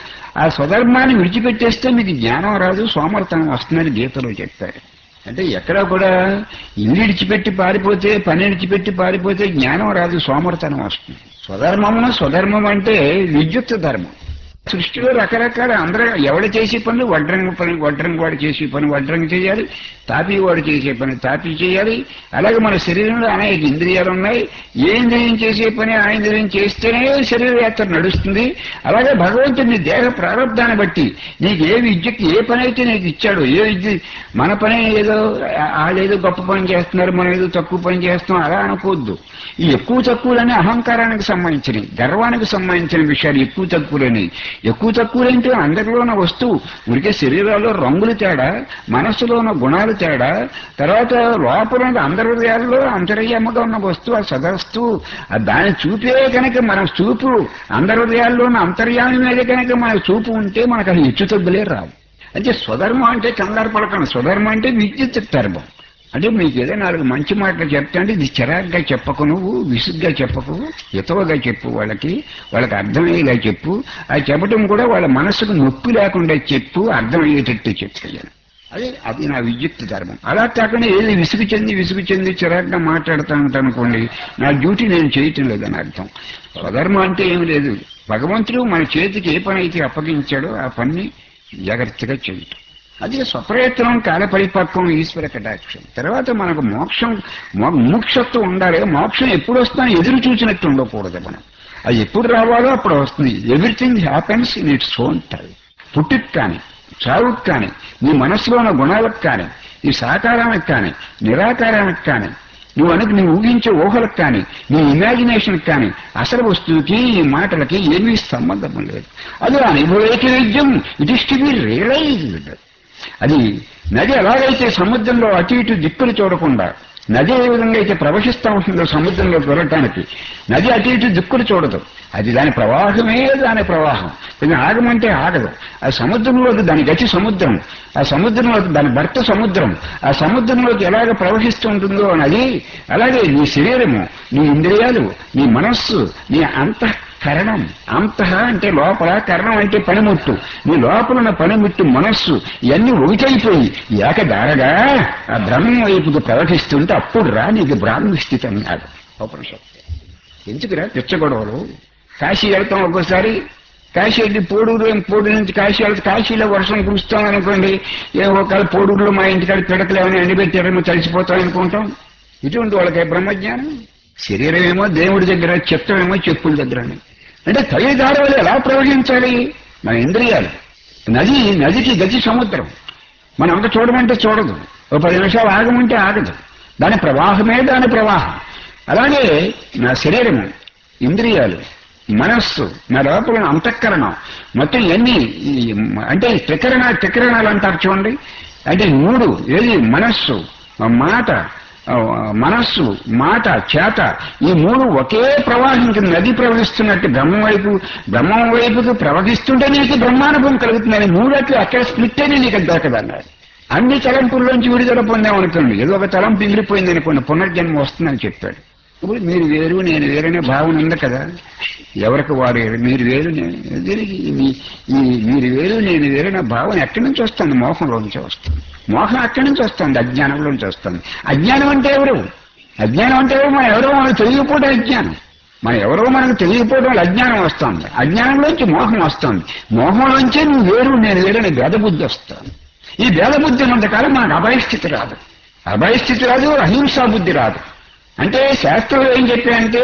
ఆ స్వధర్మాన్ని విడిచిపెట్టేస్తే మీకు జ్ఞానం రాదు సోమర్థనం వస్తుందని గీతలో చెప్పారు అంటే ఎక్కడ కూడా ఇల్లు ఇడిచిపెట్టి పారిపోతే పని ఇడిచిపెట్టి పారిపోతే జ్ఞానం రాదు సోమర్థనం వస్తుంది స్వధర్మము స్వధర్మం అంటే విద్యుత్ ధర్మం సృష్టిలో రకరకాల అందరూ ఎవడు చేసే పనులు వడ్రంగి పని వడ్రంగి వాడు చేసే పని వడ్రంగి చేయాలి తాపీ వాడు చేసే పని తాపీ చేయాలి అలాగే మన శరీరంలో అనేక ఇంద్రియాలు ఉన్నాయి ఏ ఇంద్రియం చేసే పని ఆ ఇంద్రియం చేస్తేనే శరీర యాత్ర నడుస్తుంది అలాగే భగవంతుని దేహ ప్రారంధాన్ని బట్టి నీకు ఏ విద్యకి ఏ పని అయితే నీకు ఇచ్చాడో ఏ విద్య మన పని ఏదో వాళ్ళు ఏదో గొప్ప పని చేస్తున్నారు మనం ఏదో తక్కువ పని చేస్తున్నాం అలా అనుకోవద్దు ఈ ఎక్కువ తక్కువలని అహంకారానికి సంబంధించినవి గర్వానికి సంబంధించిన విషయాలు ఎక్కువ తక్కువలని ఎక్కువ తక్కువలేంటి అందరిలో ఉన్న వస్తువు ఉరికే శరీరాల్లో రంగులు తేడా మనస్సులో ఉన్న గుణాలు తేడా తర్వాత లోపల ఉన్న అందరి హృదయాల్లో అంతర్యమ్మగా ఉన్న వస్తువు ఆ సదవస్తువు ఆ దాన్ని చూపే కనుక మన చూపు అందరి హృదయాల్లో ఉన్న అంతర్యామి మీద కనుక మన చూపు ఉంటే మనకు అది హెచ్చు తగ్గులే రావు అంటే స్వధర్మం అంటే కంగారు పడకండి స్వధర్మం అంటే విద్యుత్ ధర్మం అంటే మీకు ఏదో నాలుగు మంచి మాటలు చెప్తా అంటే ఇది చిరాగ్గా చెప్పకు నువ్వు విసుగ్గా చెప్పకు ఎతవగా చెప్పు వాళ్ళకి వాళ్ళకి అర్థమయ్యేలా చెప్పు అది చెప్పడం కూడా వాళ్ళ మనసుకు నొప్పి లేకుండా చెప్పు అర్థమయ్యేటట్టు చెప్పేయాలి అదే అది నా విద్యుత్ ధర్మం అలా కాకుండా ఏది విసుగు చెంది విసుగు చెంది చిరాగ్గా మాట్లాడుతూ ఉంటాను అనుకోండి నా డ్యూటీ నేను చేయటం లేదని అర్థం స్వధర్మం అంటే ఏమి లేదు భగవంతుడు మన చేతికి ఏ పని అయితే అప్పగించాడో ఆ పని జాగ్రత్తగా చేయటం అది స్వప్రయత్నం కాల పరిపక్వం ఈశ్వర కటాక్షం తర్వాత మనకు మోక్షం మో- ముముక్షత్వం ఉండాలి మోక్షం ఎప్పుడు వస్తుందని ఎదురు చూసినట్టు ఉండకూడదు మనం అది ఎప్పుడు రావాలో అప్పుడు వస్తుంది everything happens in its own time పుట్టుకు కానీ చావుకు కానీ నీ మనస్సులో ఉన్న గుణాలకు కానీ నీ సాకారానికి కానీ నిరాకారానికి కానీ నువ్వు అనుకు నువ్వు ఊహించే ఊహలకు కానీ నీ ఇమాజినేషన్కి కానీ అసలు వస్తువుకి ఈ మాటలకి ఏమీ సంబంధం లేదు అది అనుభవేక విద్యం it is to be realised అది నది ఎలాగైతే సముద్రంలో అటు ఇటు దిక్కులు చూడకుండా నది ఏ విధంగా అయితే ప్రవహిస్తూ ఉంటుందో సముద్రంలో వెళ్ళటానికి నది అటు ఇటు దిక్కులు చూడదు అది దాని ప్రవాహమే దాని ప్రవాహం కొంచెం ఆగమంటే ఆగదు ఆ సముద్రంలోకి దాని గతి సముద్రం ఆ సముద్రంలోకి దాని భర్త సముద్రం ఆ సముద్రంలోకి ఎలాగ ప్రవహిస్తూ ఉంటుందో నది అలాగే నీ శరీరము నీ ఇంద్రియాలు నీ మనస్సు నీ అంతఃకరణం అంతః అంటే లోపల కరణం అంటే పనిముట్టు నీ లోపల ఉన్న పనిముట్టు మనస్సు ఇవన్నీ ఒకటైపోయి ఏకదారగా ఆ బ్రహ్మం వైపుకు ప్రవహిస్తుంటే అప్పుడు రా నీకు బ్రాహ్మణ స్థితి అన్నాడు ఉపనిషత్తు ఎందుకురా తెచ్చగొడవలు కాశీ వెళ్తాం ఒక్కోసారి కాశీ వెళ్ళి పోడూరు ఏం పోడూరు నుంచి కాశీ వెళ్తే కాశీలో వర్షం కురుస్తాం అనుకోండి ఏం ఒకవేళ పోడూరులో మా ఇంటికాడ పిడకలు ఏమైనా ఎండిపెట్టారేమో తడిసిపోతాం అనుకుంటాం ఇటువంటి వాళ్ళకి బ్రహ్మజ్ఞానం శరీరం ఏమో దేవుడి దగ్గర చిత్తమేమో చెప్పుల దగ్గర అంటే తల్లిదారులు ఎలా ప్రవహించాలి మన ఇంద్రియాలు నది నదికి గతి సముద్రం మనం అంత చూడమంటే చూడదు ఓ పది నిమిషాలు ఆగమంటే ఆగదు దాని ప్రవాహమే దాని ప్రవాహం అలాగే నా శరీరము ఇంద్రియాలు మనస్సు నా లోపల ఉన్న అంతఃకరణం మొత్తం ఇవన్నీ ఈ అంటే త్రికరణ త్రికరణాలు అంటారు చూడండి అంటే ఈ మూడు ఏది మనస్సు మాట ఆ, మనస్సు మాట చేత ఈ మూడు ఒకే ప్రవాహం కింద నది ప్రవహిస్తున్నట్టు బ్రహ్మం వైపు బ్రహ్మం వైపుకు ప్రవహిస్తుంటే నీకు బ్రహ్మానుభవం కలుగుతుందని మూడట్లు అక్కడ స్ప్లిట్ అని నీకు దొరకదన్నారు అన్ని తలంపుల్లోంచి విడుదల పొందామనుకోండి ఏదో ఒక తలంపు మిగిలిపోయింది అనుకోండి పునర్జన్మ వస్తుందని చెప్పాడు ఇప్పుడు మీరు వేరు నేను వేరనే భావన ఉంది కదా ఎవరికి వారు వేరు మీరు వేరు నేను దీనికి ఈ- ఈ మీరు వేరు నేను వేరనే భావన ఎక్కడి నుంచి వస్తుంది మోహంలో నుంచి వస్తుంది మోహం ఎక్కడి నుంచి వస్తుంది అజ్ఞానంలో నుంచి వస్తుంది అజ్ఞానం అంటే ఎవరు అజ్ఞానం అంటే ఎవరు మనం ఎవరో మనకు తెలియకపోవడం అజ్ఞానం మనం ఎవరో మనకు తెలియకపోవడం వల్ల అజ్ఞానం వస్తుంది అజ్ఞానంలోంచి మోహం వస్తుంది మోహంలోంచే నువ్వు వేరు నేను వేరు అనే భేదబుద్ధి వస్తుంది ఈ భేదబుద్ధి ఉన్నంతకాలం మనకు అభయస్థితి రాదు అభయస్థితి రాదు అహింసా బుద్ధి రాదు అంటే శాస్త్రంలో ఏం చెప్పారంటే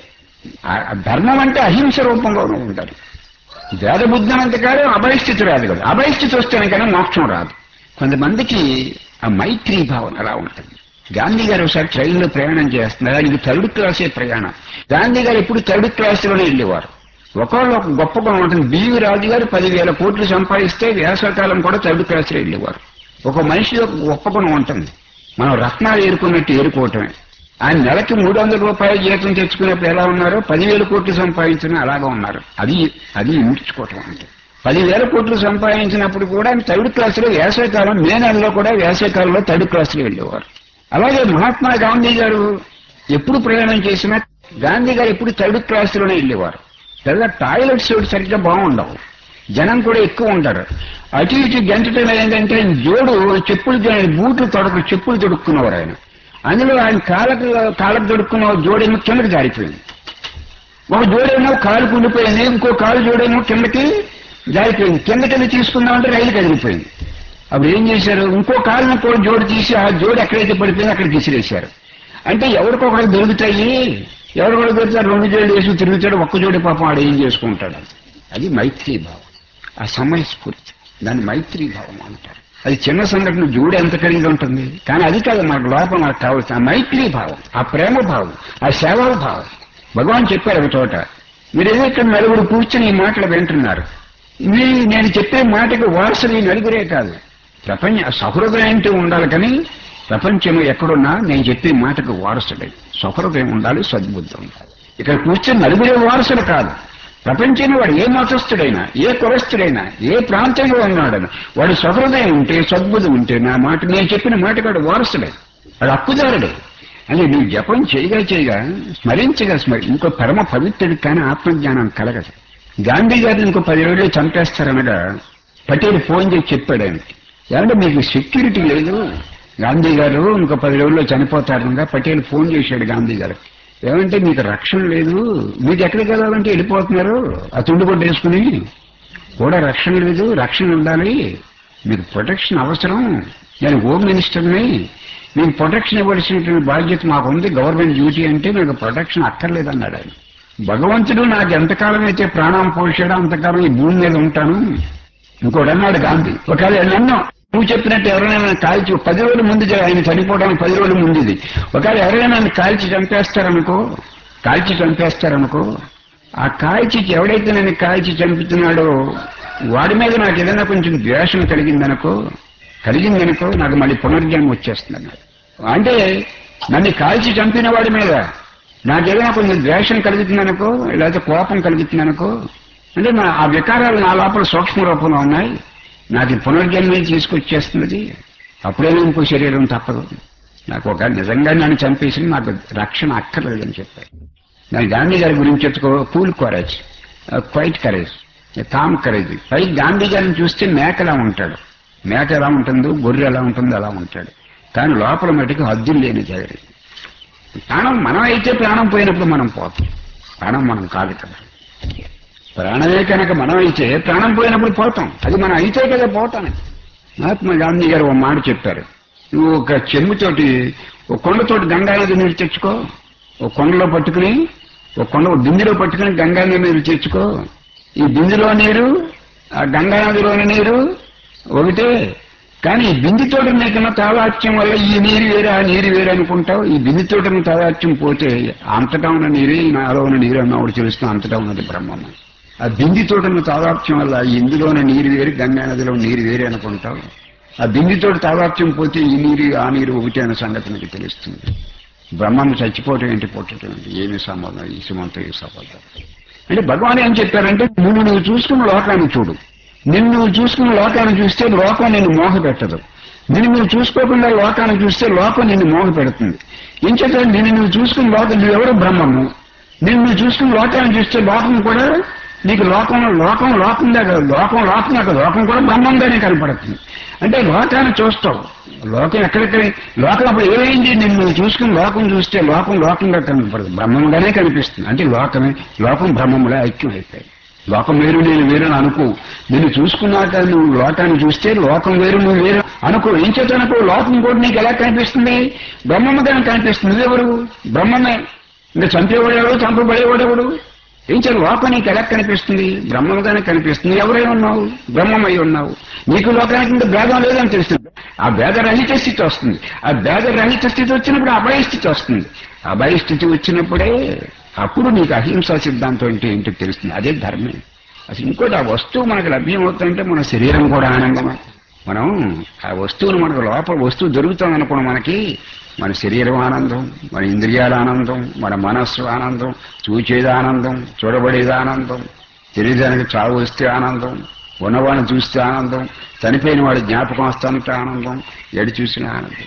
ఆ- ఆ ధర్మం అంటే అహింస రూపంలోనూ ఉంటారు భేదబుద్ధి అనంతకాలం అభయస్థితి రాదు కదా అభయస్థితి వస్తేనే కానీ మోక్షం రాదు కొంతమందికి ఆ మైత్రి భావన అలా ఉంటుంది గాంధీ గారు ఒకసారి ట్రైన్లో ప్రయాణం చేస్తున్నారు ఇది థర్డ్ క్లాసే ప్రయాణం గాంధీ గారు ఎప్పుడు థర్డ్ క్లాస్లోనే వెళ్ళేవారు ఒకళ్ళు ఒక గొప్ప గుణం ఉంటుంది బివి రాజు గారు పదివేల కోట్లు సంపాదిస్తే వేసవకాలం కూడా థర్డ్ క్లాస్లో వెళ్ళేవారు ఒక మనిషి ఒక గొప్ప గుణం ఉంటుంది మనం రత్నాలు ఏరుకున్నట్టు ఏరుకోవటమే ఆయన నెలకి మూడు వందల రూపాయల జీతం తెచ్చుకున్నప్పుడు ఎలా ఉన్నారో పదివేల కోట్లు సంపాదించిన అలాగా ఉన్నారు అది అది ఇమిడ్చుకోవటం అంటే పదివేల కోట్లు సంపాదించినప్పుడు కూడా ఆయన థర్డ్ క్లాసులో వేసవికాలం మే నెలలో కూడా వేసవికాలంలో థర్డ్ క్లాసులో వెళ్ళేవారు అలాగే మహాత్మా గాంధీ గారు ఎప్పుడు ప్రయాణం చేసినా గాంధీ గారు ఎప్పుడు థర్డ్ క్లాస్లోనే వెళ్ళేవారు లేదా టాయిలెట్స్ ఒకటి సరిగ్గా బాగుండవు జనం కూడా ఎక్కువ ఉంటారు అటు ఇటు గంటటం ఏంటంటే ఆయన జోడు చెప్పులు ఆయన బూట్లు తొడకు చెప్పులు తొడుక్కున్నవారు ఆయన అందులో ఆయన కాళ్ళకు కాళ్ళకు తొడుక్కున్న జోడేమో కిందకి జారిపోయింది ఒక జోడేమో కాలు కుండిపోయింది ఇంకో కాలు జోడేమో కిందకి జారిపోయింది కిందకెళ్ళి తీసుకుందామంటే రైలు కదిలిపోయింది అప్పుడు ఏం చేశారు ఇంకో కాలుని కూడా జోడు తీసి ఆ జోడు ఎక్కడైతే పడిపోయిందో అక్కడ విసిరేశారు అంటే ఎవరికొకరికి దొరుకుతాయి ఎవరికొకరికి దొరుకుతారు రెండు జోడు వేసి తిరుగుతాడు ఒక్క జోడి పాపం ఆడు ఏం చేసుకుంటాడు అది మైత్రీ భావం ఆ సమయస్ఫూర్తి దాన్ని మైత్రీ భావం అంటారు అది చిన్న సంఘటన జోడు ఎంత ఖరీదు ఉంటుంది కానీ అది కాదు మనకు లోపల మనకు కావాల్సిన ఆ మైత్రీ భావం ఆ ప్రేమ భావం ఆ సేవా భావం భగవాన్ చెప్పారు ఒక చోట మీరు ఏదో ఇక్కడ నలుగురు కూర్చొని ఈ మాటలు వింటున్నారు మీ నేను చెప్పే మాటకి వారసులు ఈ నలుగురే కాదు ప్రపంచ సహృదయం అంటే ఉండాలి కానీ ప్రపంచంలో ఎక్కడున్నా నేను చెప్పే మాటకు వారసుడే సహృదయం ఉండాలి సద్బుద్ధి ఉండాలి ఇక్కడ కూర్చొని నలుగురే వారసులు కాదు ప్రపంచంలో వాడు ఏ మతస్థుడైనా ఏ కులస్థుడైనా ఏ ప్రాంతంలో ఉన్నాడని వాడు సహృదయం ఉంటే సద్బుద్ధి ఉంటే నా మాట నేను చెప్పిన మాట వాడు వారసుడే వాడు హక్కుదారుడే అంటే నువ్వు జపం చేయగా చేయగా స్మరించగా స్మరి ఇంకో పరమ పవిత్రుడు కానీ ఆత్మజ్ఞానం కలగదు గాంధీ గారిని ఇంకో పది రోజులు చంపేస్తారనగా పటేల్ ఫోన్ చేసి చెప్పాడు ఆయనకి ఏమంటే మీకు సెక్యూరిటీ లేదు గాంధీ గారు ఇంకో పది రోజుల్లో చనిపోతారనగా పటేల్ ఫోన్ చేశాడు గాంధీ గారు ఏమంటే మీకు రక్షణ లేదు మీకు ఎక్కడికి వెళ్ళాలంటే వెళ్ళిపోతున్నారు ఆ తుండు కొట్టు వేసుకుని కూడా రక్షణ లేదు రక్షణ ఉండాలి మీకు ప్రొటెక్షన్ అవసరం నేను హోమ్ మినిస్టర్ని మీకు ప్రొటెక్షన్ ఇవ్వాల్సినటువంటి బాధ్యత మాకు ఉంది గవర్నమెంట్ డ్యూటీ అంటే మీకు ప్రొటెక్షన్ అక్కర్లేదన్నాడు ఆయన భగవంతుడు నాకు ఎంతకాలం అయితే ప్రాణం పోసాడో అంతకాలం ఈ భూమి మీద ఉంటాను ఇంకోటి అన్నాడు గాంధీ ఒకవేళ నన్ను నువ్వు చెప్పినట్టు ఎవరైనా కాల్చి పది రోజుల ముందు జ- ఆయన చనిపోవడానికి పది రోజుల ముందు ఇది ఒకవేళ ఎవరైనా నన్ను కాల్చి చంపేస్తారనుకో కాల్చి చంపేస్తారనుకో ఆ కాల్చి ఎవడైతే నన్ను కాల్చి చంపుతున్నాడో వాడి మీద నాకు ఏదైనా కొంచెం ద్వేషం కలిగిందనుకో కలిగిందనుకో నాకు మళ్ళీ పునర్జన్మ వచ్చేస్తుంది అన్నాడు అంటే నన్ను కాల్చి చంపిన వాడి మీద నాకేదైనా కొంచెం ద్వేషం కలుగుతుందనుకో లేకపోతే కోపం కలుగుతుందనుకో అంటే నా ఆ వికారాలు నా లోపల సూక్ష్మ రూపంలో ఉన్నాయి నాకు ఈ పునర్జన్మే తీసుకొచ్చేస్తున్నది అప్పుడైనా ఇంకో శరీరం తప్పదు నాకు ఒక నిజంగా నన్ను చంపేసి నాకు రక్షణ అక్కర్లేదని చెప్పారు నేను గాంధీ గారి గురించి చెప్పుకో cool courage quiet courage calm courage పై గాంధీ గారిని చూస్తే మేక ఎలా ఉంటాడు మేక ఎలా ఉంటుందో గొర్రె ఎలా ఉంటుందో అలా ఉంటాడు కానీ లోపల మటుకు హద్దులు లేని జాగ్రత్త ప్రాణం మనం అయితే ప్రాణం పోయినప్పుడు మనం పోతాం ప్రాణం మనం కాదు కదా ప్రాణమే కనుక మనం అయితే ప్రాణం పోయినప్పుడు పోతాం అది మనం అయితే కదా పోతాం మహాత్మా గాంధీ గారు ఒక మాట చెప్పారు నువ్వు ఒక చెమ్ముతోటి ఒక కొండతోటి గంగా నది నీరు తెచ్చుకో ఒక కొండలో పట్టుకుని ఒక కొండ ఒక బిందులో పట్టుకుని గంగా నది నీరు తెచ్చుకో ఈ బిందులో నీరు ఆ గంగా నదిలోని నీరు ఒకటే కానీ ఈ బిందుతోటి నీకున్న తాదాత్యం వల్ల ఈ నీరు వేరే ఆ నీరు వేరే అనుకుంటావు ఈ బిందుతోటి ఉన్న తాదాత్యం పోతే అంతటా ఉన్న నీరే నాలో ఉన్న నీరు అన్నవాడు తెలుస్తూ అంతటా ఉన్నది బ్రహ్మము ఆ బిందితోటి ఉన్న తాదాత్యం వల్ల ఈ ఇందులోని నీరు వేరు గంగా నదిలో నీరు వేరే అనుకుంటావు ఆ బిందితోటి తాదాత్యం పోతే ఈ నీరు ఆ నీరు ఒకటే అనే సంగతి నీకు తెలుస్తుంది బ్రహ్మము చచ్చిపోవటం ఏంటి పుట్టడం ఏంటి ఏమి సంబంధం ఈ సుమంతో ఈ సంబంధం అంటే భగవాన్ ఏం చెప్పారంటే నువ్వు నువ్వు చూసుకున్న లోకాన్ని చూడు నిన్ను నువ్వు చూసుకున్న లోకాన్ని చూస్తే లోకం నిన్ను మోహ పెట్టదు నిన్ను నువ్వు చూసుకోకుండా లోకాన్ని చూస్తే లోకం నిన్ను మోహ పెడుతుంది ఏం చెప్పారు నిన్ను నువ్వు చూసుకున్న లోకం నువ్వెవరు బ్రహ్మము నిన్ను నువ్వు చూసుకున్న లోకాన్ని చూస్తే లోకం కూడా నీకు లోకం లోకం లోకంగా కాదు లోకం లోకంగా కాదు లోకం కూడా బ్రహ్మంగానే కనపడుతుంది అంటే లోకాన్ని చూస్తావు లోకం ఎక్కడెక్కడ లోకం అప్పుడు ఏమైంది నిన్ను నువ్వు చూసుకుని లోకం చూస్తే లోకం లోకంగా కనపడదు బ్రహ్మంగానే కనిపిస్తుంది అంటే లోకమే లోకం బ్రహ్మములే ఐక్యం అయిపోయి లోకం వేరు నేను వేరు అని అనుకో నిన్ను చూసుకున్నాక నువ్వు లోకాన్ని చూస్తే లోకం వేరు నువ్వు వేరు అనుకో ఏం చేత అనుకో లోకం కూడా నీకు ఎలా కనిపిస్తుంది బ్రహ్మముగానే కనిపిస్తుంది నువ్వెవరు బ్రహ్మమే ఇంకా చంపేవాడెవడు చంపబడేవాడెవడు ఏం చేయాలి లోకం నీకు ఎలా కనిపిస్తుంది బ్రహ్మముగానే కనిపిస్తుంది ఎవరై ఉన్నావు బ్రహ్మమై ఉన్నావు నీకు లోకానికి ఇంకా భేదం లేదని తెలుస్తుంది ఆ భేదరహిత స్థితి వస్తుంది ఆ భేదరహిత స్థితి వచ్చినప్పుడు అభయ స్థితి వస్తుంది అభయ స్థితి వచ్చినప్పుడే అప్పుడు నీకు అహింసా సిద్ధాంతం అంటే ఏంటో తెలుస్తుంది అదే ధర్మం అసలు ఇంకోటి ఆ వస్తువు మనకు లభ్యం అవుతుందంటే మన శరీరం కూడా ఆనందమే మనం ఆ వస్తువును మనకు లోపల వస్తువు దొరుకుతుంది అనుకోండి మనకి మన శరీరం ఆనందం మన ఇంద్రియాల ఆనందం మన మనస్సు ఆనందం చూచేది ఆనందం చూడబడేది ఆనందం శరీరానికి చావు వస్తే ఆనందం ఉన్నవాడిని చూస్తే ఆనందం చనిపోయిన వాడి జ్ఞాపకం వస్తానంటే ఆనందం ఎడి చూసిన ఆనందం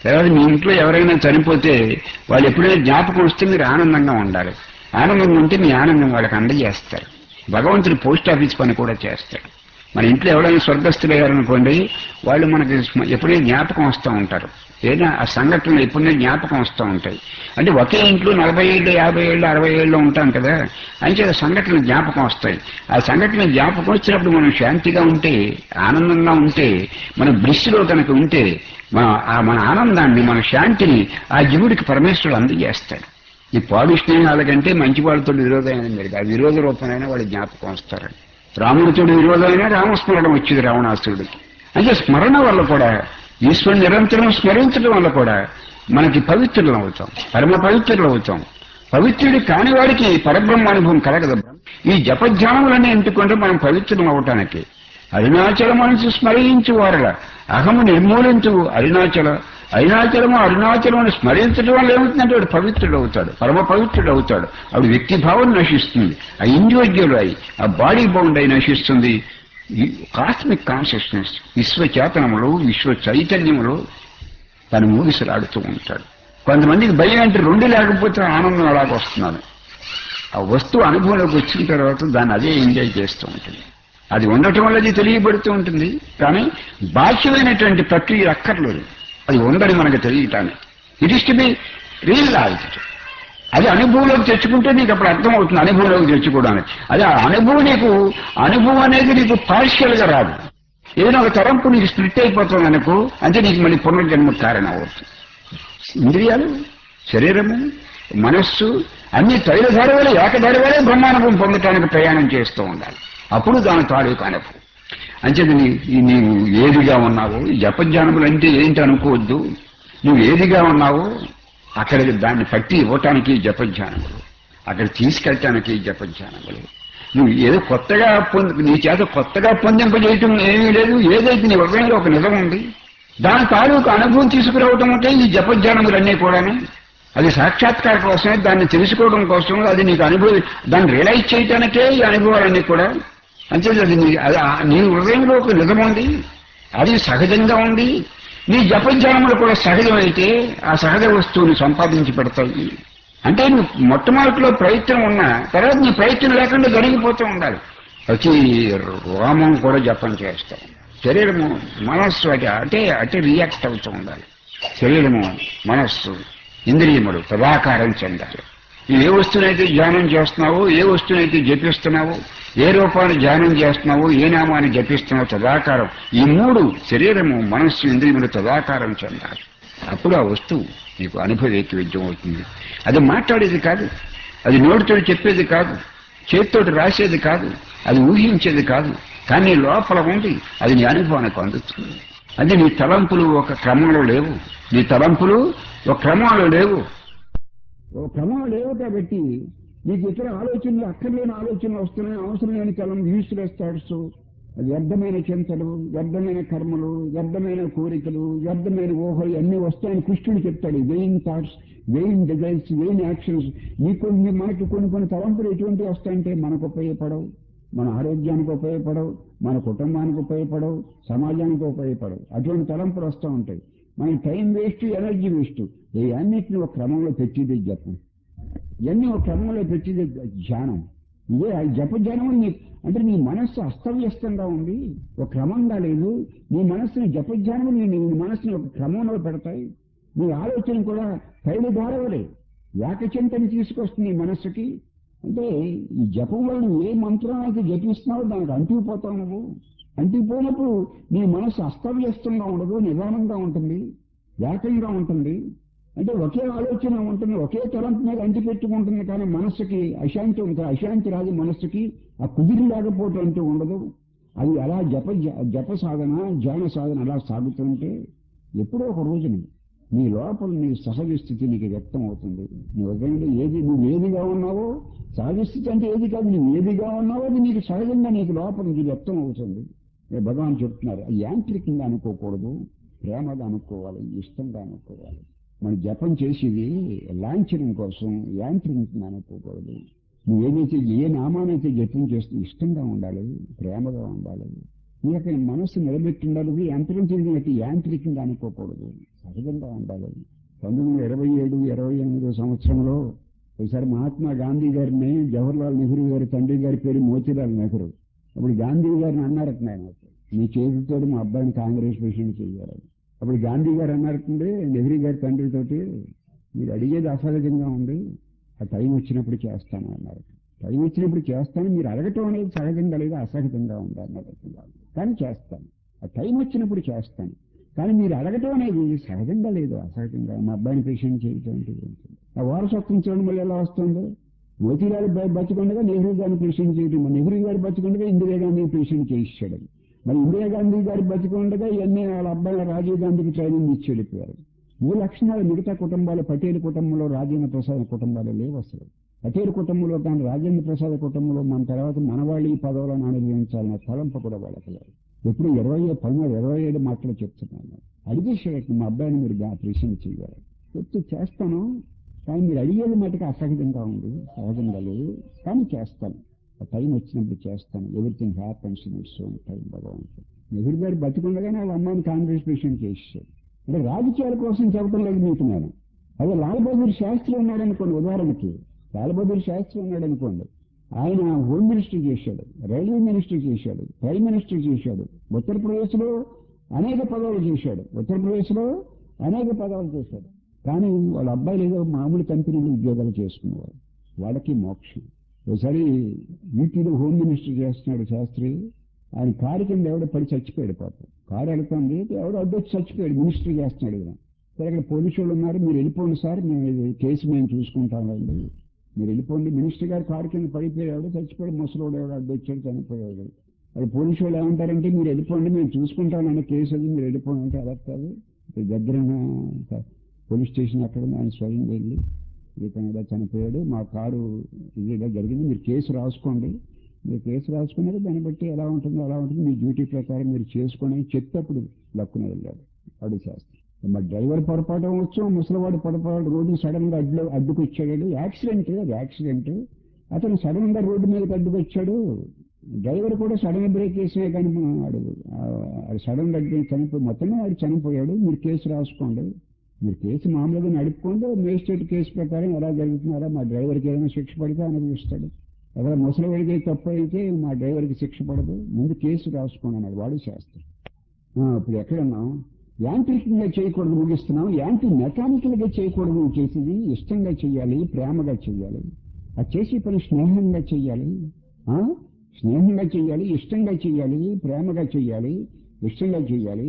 తర్వాత మీ ఇంట్లో ఎవరైనా చనిపోతే వాళ్ళు ఎప్పుడైనా జ్ఞాపకం వస్తే మీరు ఆనందంగా ఉండాలి ఆనందంగా ఉంటే మీ ఆనందం వాళ్ళకి అందజేస్తారు భగవంతుడు పోస్ట్ ఆఫీస్ పని కూడా చేస్తాడు మన ఇంట్లో ఎవరైనా స్వర్గస్థులు అయ్యారనుకోండి వాళ్ళు మనకి స్మ- ఎప్పుడైనా జ్ఞాపకం వస్తూ ఉంటారు ఏదైనా ఆ సంఘటనలు ఎప్పుడైనా జ్ఞాపకం వస్తూ ఉంటాయి అంటే ఒకే ఇంట్లో నలభై ఏళ్ళు యాభై ఏళ్ళు అరవై ఏళ్ళు ఉంటాం కదా అంతే సంఘటనలు జ్ఞాపకం వస్తాయి ఆ సంఘటన జ్ఞాపకం వచ్చినప్పుడు మనం శాంతిగా ఉంటే ఆనందంగా ఉంటే మన బ్రిస్లో కనుక ఉంటే మన ఆ మన ఆనందాన్ని మన శాంతిని ఆ జీవుడికి పరమేశ్వరుడు అందజేస్తాడు ఈ పాడు స్నేహాల కంటే మంచి వాళ్ళతో విరోధమైన మీరు ఆ విరోధ రూపమైన వాళ్ళు జ్ఞాపకం వస్తారు రాముడితో విరోధమైన రామస్మరణ వచ్చింది రావణాసురుడికి అంటే స్మరణ వల్ల కూడా ఈశ్వరుని నిరంతరం స్మరించడం వల్ల కూడా మనకి పవిత్రులం అవుతాం పరమ పవిత్రులు అవుతాం పవిత్రుడి కాని వాడికి పరబ్రహ్మానుభవం కలగదు ఈ జపధ్యానములన్నీ ఎందుకంటే మనం పవిత్రం అవటానికి అరుణాచల మనసు స్మరించు వారల అహము నిర్మూలించు అరుణాచల అరుణాచలము అరుణాచలము స్మరించడం వల్ల ఏమవుతుందంటే వాడు పవిత్రుడు అవుతాడు పరమ పవిత్రుడు అవుతాడు ఆవిడ వ్యక్తి భావం నశిస్తుంది ఆ ఇండివిజువల్ అయి ఆ బాడీ బౌండ్ అయి నశిస్తుంది కాస్మిక్ కాన్షియస్నెస్ విశ్వ చేతనములు విశ్వ చైతన్యములు తను మూగిసలాడుతూ ఉంటాడు కొంతమందికి భయం అంటే రెండు లేకపోతే ఆనందం అలాగ వస్తున్నాను ఆ వస్తువు అనుభవంలోకి వచ్చిన తర్వాత దాన్ని అదే ఎంజాయ్ చేస్తూ ఉంటుంది అది ఉండటం వల్ల అది తెలియబడుతూ ఉంటుంది కానీ బాహ్యమైనటువంటి ప్రక్రియ అక్కర్లేదు అది ఉందని మనకు తెలియటానికి it is to be realised అది అనుభవంలోకి తెచ్చుకుంటే నీకు అప్పుడు అర్థమవుతుంది అనుభవంలోకి తెచ్చుకోవడానికి అది ఆ అనుభవం నీకు అనుభవం అనేది నీకు పార్షియల్ గా రాదు ఏదైనా ఒక తరంపు నీకు స్ప్లిట్ అయిపోతుంది అనుకో అంటే నీకు మళ్ళీ పునర్జన్మ కారణం అవుతుంది ఇంద్రియాలు శరీరము మనస్సు అన్ని తైలధార వల్ల ఏకధార వల్ల బ్రహ్మానుభవం పొందటానికి ప్రయాణం చేస్తూ ఉండాలి అప్పుడు దాని తాలూకు అనుభవం అంచేది నీ ఈ నీవు ఏదిగా ఉన్నావు ఈ జపజ్ఞానములు అంటే ఏంటి అనుకోవద్దు నువ్వు ఏదిగా ఉన్నావో అక్కడికి దాన్ని పట్టి ఇవ్వటానికి జపజ్ఞానములు అక్కడ తీసుకెళ్ళటానికి జపజ్ఞానములు నువ్వు ఏదో కొత్తగా పొంది నీ చేత కొత్తగా పొందింపజేయటం ఏమీ లేదు ఏదైతే నీ హృదయంలో ఒక నిజం ఉంది దాని తాలూకు అనుభవం తీసుకురావటం అంటే ఈ జపజ్ఞానములన్నీ కూడాను అది సాక్షాత్కార కోసమే దాన్ని తెలుసుకోవడం కోసం అది నీకు అనుభవం దాన్ని రియలైజ్ చేయటానికే ఈ అనుభవాలన్నీ కూడా అంతే అది నీ అది ఆ- నీ హృదయంలో ఒక నిజం ఉంది అది సహజంగా ఉంది నీ జపజ్ఞానములు కూడా సహజమైతే ఆ సహజ వస్తువుని సంపాదించి పెడతాయి అంటే నువ్వు మొట్టమొదటిలో ప్రయత్నం ఉన్నా తర్వాత నీ ప్రయత్నం లేకుండా జరిగిపోతూ ఉండాలి ప్రతి రోమం కూడా జపం చేస్తాం శరీరము మనస్సు అటే అటే అటే రియాక్ట్ అవుతూ ఉండాలి శరీరము మనస్సు ఇంద్రియములు తదాకారం చెందాలి నువ్వు ఏ వస్తువునైతే ధ్యానం చేస్తున్నావో ఏ వస్తువునైతే జపిస్తున్నావో ఏ రూపాన్ని ధ్యానం చేస్తున్నావో ఏ నామాన్ని జపిస్తున్నావో తదాకారం ఈ మూడు శరీరము మనస్సు ఇంద్రియములు తదాకారం చెందాలి అప్పుడు ఆ వస్తువు నీకు అనుభవేకి విద్యం అవుతుంది అది మాట్లాడేది కాదు అది నోటితో చెప్పేది కాదు చేతితోటి రాసేది కాదు అది ఊహించేది కాదు కానీ నీ లోపల ఉంది అది నీ అనుభవానికి అందుతుంది అంటే నీ తలంపులు ఒక క్రమంలో లేవు నీ తలంపులు ఒక క్రమంలో లేవు ఓ క్రమంలో లేవు కాబట్టి నీకు ఇతర ఆలోచనలు అక్కర్లేని ఆలోచనలు వస్తున్నాయి అవసరం లేని కలం యూస్లెస్ థాట్స్ వ్యర్థమైన చింతలు వ్యర్థమైన కర్మలు వ్యర్థమైన కోరికలు వ్యర్థమైన ఊహలు అన్ని వస్తాయని కృష్ణుడు చెప్తాడు vain thoughts vain desires vain actions నీకు కొన్ని మనకి కొన్ని కొన్ని తలంపులు ఎటువంటివి వస్తాయంటే మనకు ఉపయోగపడవు మన ఆరోగ్యానికి ఉపయోగపడవు మన కుటుంబానికి ఉపయోగపడవు సమాజానికి ఉపయోగపడవు అటువంటి తలంపులు వస్తూ ఉంటాయి మనకి టైం వేస్ట్ ఎనర్జీ వేస్ట్ ఈ అన్నిటిని ఒక క్రమంలో పెట్టిదే జపం ఇవన్నీ ఒక క్రమంలో పెట్టిదే ధ్యానం ఇదే ఆ జప ధ్యానం నీ అంటే నీ మనస్సు అస్తవ్యస్తంగా ఉంది ఒక క్రమంగా లేదు నీ మనస్సుని జప ధ్యానం నీ నీ మనస్సుని ఒక క్రమంలో పెడతాయి నీ ఆలోచన కూడా తైలు దారవలే ఏకచింతని తీసుకొస్తుంది నీ మనస్సుకి అంటే ఈ జపం వల్ల నువ్వు ఏ మంత్రం అయితే జపిస్తున్నావో దానికి అంటుకుపోతావు నువ్వు అంటుకుపోయినప్పుడు నీ మనస్సు అస్తవ్యస్తంగా ఉండదు నిదానంగా ఉంటుంది ఏకంగా ఉంటుంది అంటే ఒకే ఆలోచన ఉంటుంది ఒకే తలంపు మీద అంటి పెట్టుకుంటుంది కానీ మనస్సుకి అశాంతి ఉంటుంది అశాంతి రాదు మనస్సుకి ఆ కుదిరి లేకపోవటం అంటూ ఉండదు అది అలా జప జప సాధన ధ్యాన సాధన అలా సాగుతుంటే ఎప్పుడో ఒక రోజున నీ లోపల నీ సహజ స్థితి నీకు వ్యక్తం అవుతుంది నీ హృదయంలో ఏది నువ్వు ఏదిగా ఉన్నావో సహజ స్థితి అంటే ఏది కాదు నువ్వు ఏదిగా ఉన్నావో అది నీకు సహజంగా నీకు లోపల నీకు వ్యక్తం అవుతుంది ఏ భగవాన్ చెప్తున్నారు అది యాంత్రికంగా అనుకోకూడదు ప్రేమగా అనుకోవాలి ఇష్టంగా అనుకోవాలి మన జపం చేసేది లాంఛనం కోసం యాంత్రికంగా అనుకోకూడదు నువ్వు ఏదైతే ఏ నామానైతే జపం చేస్తూ ఇష్టంగా ఉండాలి ప్రేమగా ఉండాలి నీ యొక్క మనస్సు నిలబెట్టి ఉండాలి యంత్రం చేసినట్టు యాంత్రికంగా అనుకోకూడదు సహజంగా ఉండాలి పంతొమ్మిది వందల ఇరవై ఏడు ఇరవై ఎనిమిదో సంవత్సరంలో ఒకసారి మహాత్మా గాంధీ గారిని జవహర్లాల్ నెహ్రూ గారి తండ్రి గారి పేరు మోతీలాల్ నెహ్రూ అప్పుడు గాంధీ గారిని అన్నారట నేను మీ చేతితో మా అబ్బాయిని కాంగ్రెస్ ప్రెసిడెంట్ చేయాలి అప్పుడు గాంధీ గారు అన్నారటండి నెహ్రూ గారి తండ్రితోటి మీరు అడిగేది అసహజంగా ఉంది ఆ టైం వచ్చినప్పుడు చేస్తాను అన్నారు టైం వచ్చినప్పుడు చేస్తాను మీరు అడగటం అనేది సహజంగా లేదు అసహజంగా ఉంది అన్నారు కానీ చేస్తాను ఆ టైం వచ్చినప్పుడు చేస్తాను కానీ మీరు అడగటం అనేది సహజంగా లేదు అసహజంగా మా అబ్బాయిని పేషెంట్ చేయటం అంటే ఆ వారసత్వం చూడండి మళ్ళీ ఎలా వస్తుంది మోతీలాల్ బ- బతికుండగా నెహ్రూ గారిని పేషెంట్ చేయటం మరి నెహ్రూ గారు బతికుండగా ఇందిరాగాంధీ పేషెంట్ చేయించాడు మరి ఇందిరాగాంధీ గారి బతికుండగా ఇవన్నీ వాళ్ళ అబ్బాయి రాజీవ్ గాంధీకి ట్రైనింగ్ ఇచ్చి వెళ్ళిపోయారు ఈ లక్షణాలు మిగతా కుటుంబాలు పటేల్ కుటుంబంలో రాజేంద్ర ప్రసాద్ కుటుంబాలు లేవు అసలు పటేల్ కుటుంబంలో కానీ రాజేంద్ర ప్రసాద్ కుటుంబంలో మన తర్వాత మన వాళ్ళు ఈ పదవులను అనుభవించాలనే తలంపు కూడా వాళ్ళకి లేదు ఎప్పుడు ఇరవై పదిహేడు ఇరవై ఏడు మాటలు చెప్తున్నాను అడిగేసేటట్టు మా అబ్బాయిని మీరు ప్రెసెంట్ చేయాలి చెప్తూ చేస్తాను కానీ మీరు అడిగేది మటుకు అసహజంగా ఉంది సహజంగా లేదు కానీ చేస్తాను ఆ టైం వచ్చినప్పుడు చేస్తాను everything happens in its own time భగవంతుడు నెహ్రూ గారు బతికుండగానే వాళ్ళ అమ్మాయిని కాంగ్రెస్ పేషెంట్ చేసేసాడు అంటే రాజకీయాల కోసం చెప్పడం లేదు మీకు నేను అదే లాల్ బహదూర్ శాస్త్రి ఉన్నాడు అనుకోండి ఉదాహరణకి లాల్ బహదూర్ శాస్త్రి ఉన్నాడు అనుకోండి ఆయన హోమ్ మినిస్టర్ చేశాడు రైల్వే మినిస్టర్ చేశాడు ప్రైమ్ మినిస్టర్ చేశాడు ఉత్తరప్రదేశ్ లో అనేక పదవులు చేశాడు ఉత్తరప్రదేశ్ లో అనేక పదవులు చేశాడు కానీ వాళ్ళ అబ్బాయిలు ఏదో మామూలు కంపెనీలు ఉద్యోగాలు చేసుకునేవారు వాళ్ళకి మోక్షం ఒకసారి యూపీలో హోమ్ మినిస్టర్ చేస్తున్నాడు శాస్త్రి ఆయన కారు కింద ఎవడో పడి చచ్చిపోయాడు పాపం కారు వెళ్తుంది ఎవడో అడ్డొచ్చి చచ్చిపోయాడు మినిస్టర్ చేస్తున్నాడు కదా సరే ఇక్కడ పోలీసు వాళ్ళు ఉన్నారు మీరు వెళ్ళిపోండి సార్ మేము ఇది కేసు మేము చూసుకుంటామండి మీరు వెళ్ళిపోండి మినిస్టర్ గారు కారు కింద పడిపోయాడు చచ్చిపోయాడు ముసలోడు ఎవడో అడ్డొచ్చాడు చనిపోయాడు అది పోలీసు వాళ్ళు ఏమంటారంటే మీరు వెళ్ళిపోండి మేము చూసుకుంటామన్న కేసు అది మీరు వెళ్ళిపోండి అంటే అలా కాదు ఇక్కడ దగ్గర ఉన్న పోలీస్ స్టేషన్ అక్కడ ఉంది, ఆయన స్వయం వెళ్ళి ఇతను ఇలా చనిపోయాడు మా కారు ఇది ఇలా జరిగింది మీరు కేసు రాసుకోండి మీరు కేసు రాసుకున్నారు దాన్ని బట్టి ఎలా ఉంటుందో అలా ఉంటుంది మీ డ్యూటీ ప్రకారం మీరు చేసుకోండి అని చెప్పేటప్పుడు లక్కున వెళ్ళాడు అడుగు చేస్తాం మరి డ్రైవర్ పొరపాటు అవ్వచ్చు ముసలివాడు పొరపాటు రోడ్డు సడన్ గా అడ్డు అడ్డుకు వచ్చాడు యాక్సిడెంట్ అది యాక్సిడెంట్ అతను సడన్ గా రోడ్డు మీదకి అడ్డుకు వచ్చాడు డ్రైవర్ కూడా సడన్ బ్రేక్ వేసినా కానీ వాడు సడన్ గా అడ్డు చనిపోయి మొత్తమే వాడు చనిపోయాడు మీరు కేసు రాసుకోండి మీరు కేసు మామూలుగా నడుపుకోండి మేజిస్ట్రేట్ కేసు ప్రకారం ఎలా జరుగుతున్నారో మా డ్రైవర్కి ఏదైనా శిక్ష పడితే అనుభవిస్తాడు అక్కడ ముసలివాడికి తప్పు అయితే మా డ్రైవర్కి శిక్ష పడదు ముందు కేసు రాసుకోండి అన్నాడు వాడు చేస్తాడు ఆ, ఇప్పుడు ఎక్కడున్నాం యాంత్రికంగా చేయకూడదు ముగిస్తున్నాం యాంత్రి మెకానికల్ గా చేయకూడదు నువ్వు చేసేది ఇష్టంగా చేయాలి ప్రేమగా చేయాలి అది చేసే పని స్నేహంగా చేయాలి ఆ? స్నేహంగా చేయాలి ఇష్టంగా చేయాలి ప్రేమగా చేయాలి ఇష్టంగా చేయాలి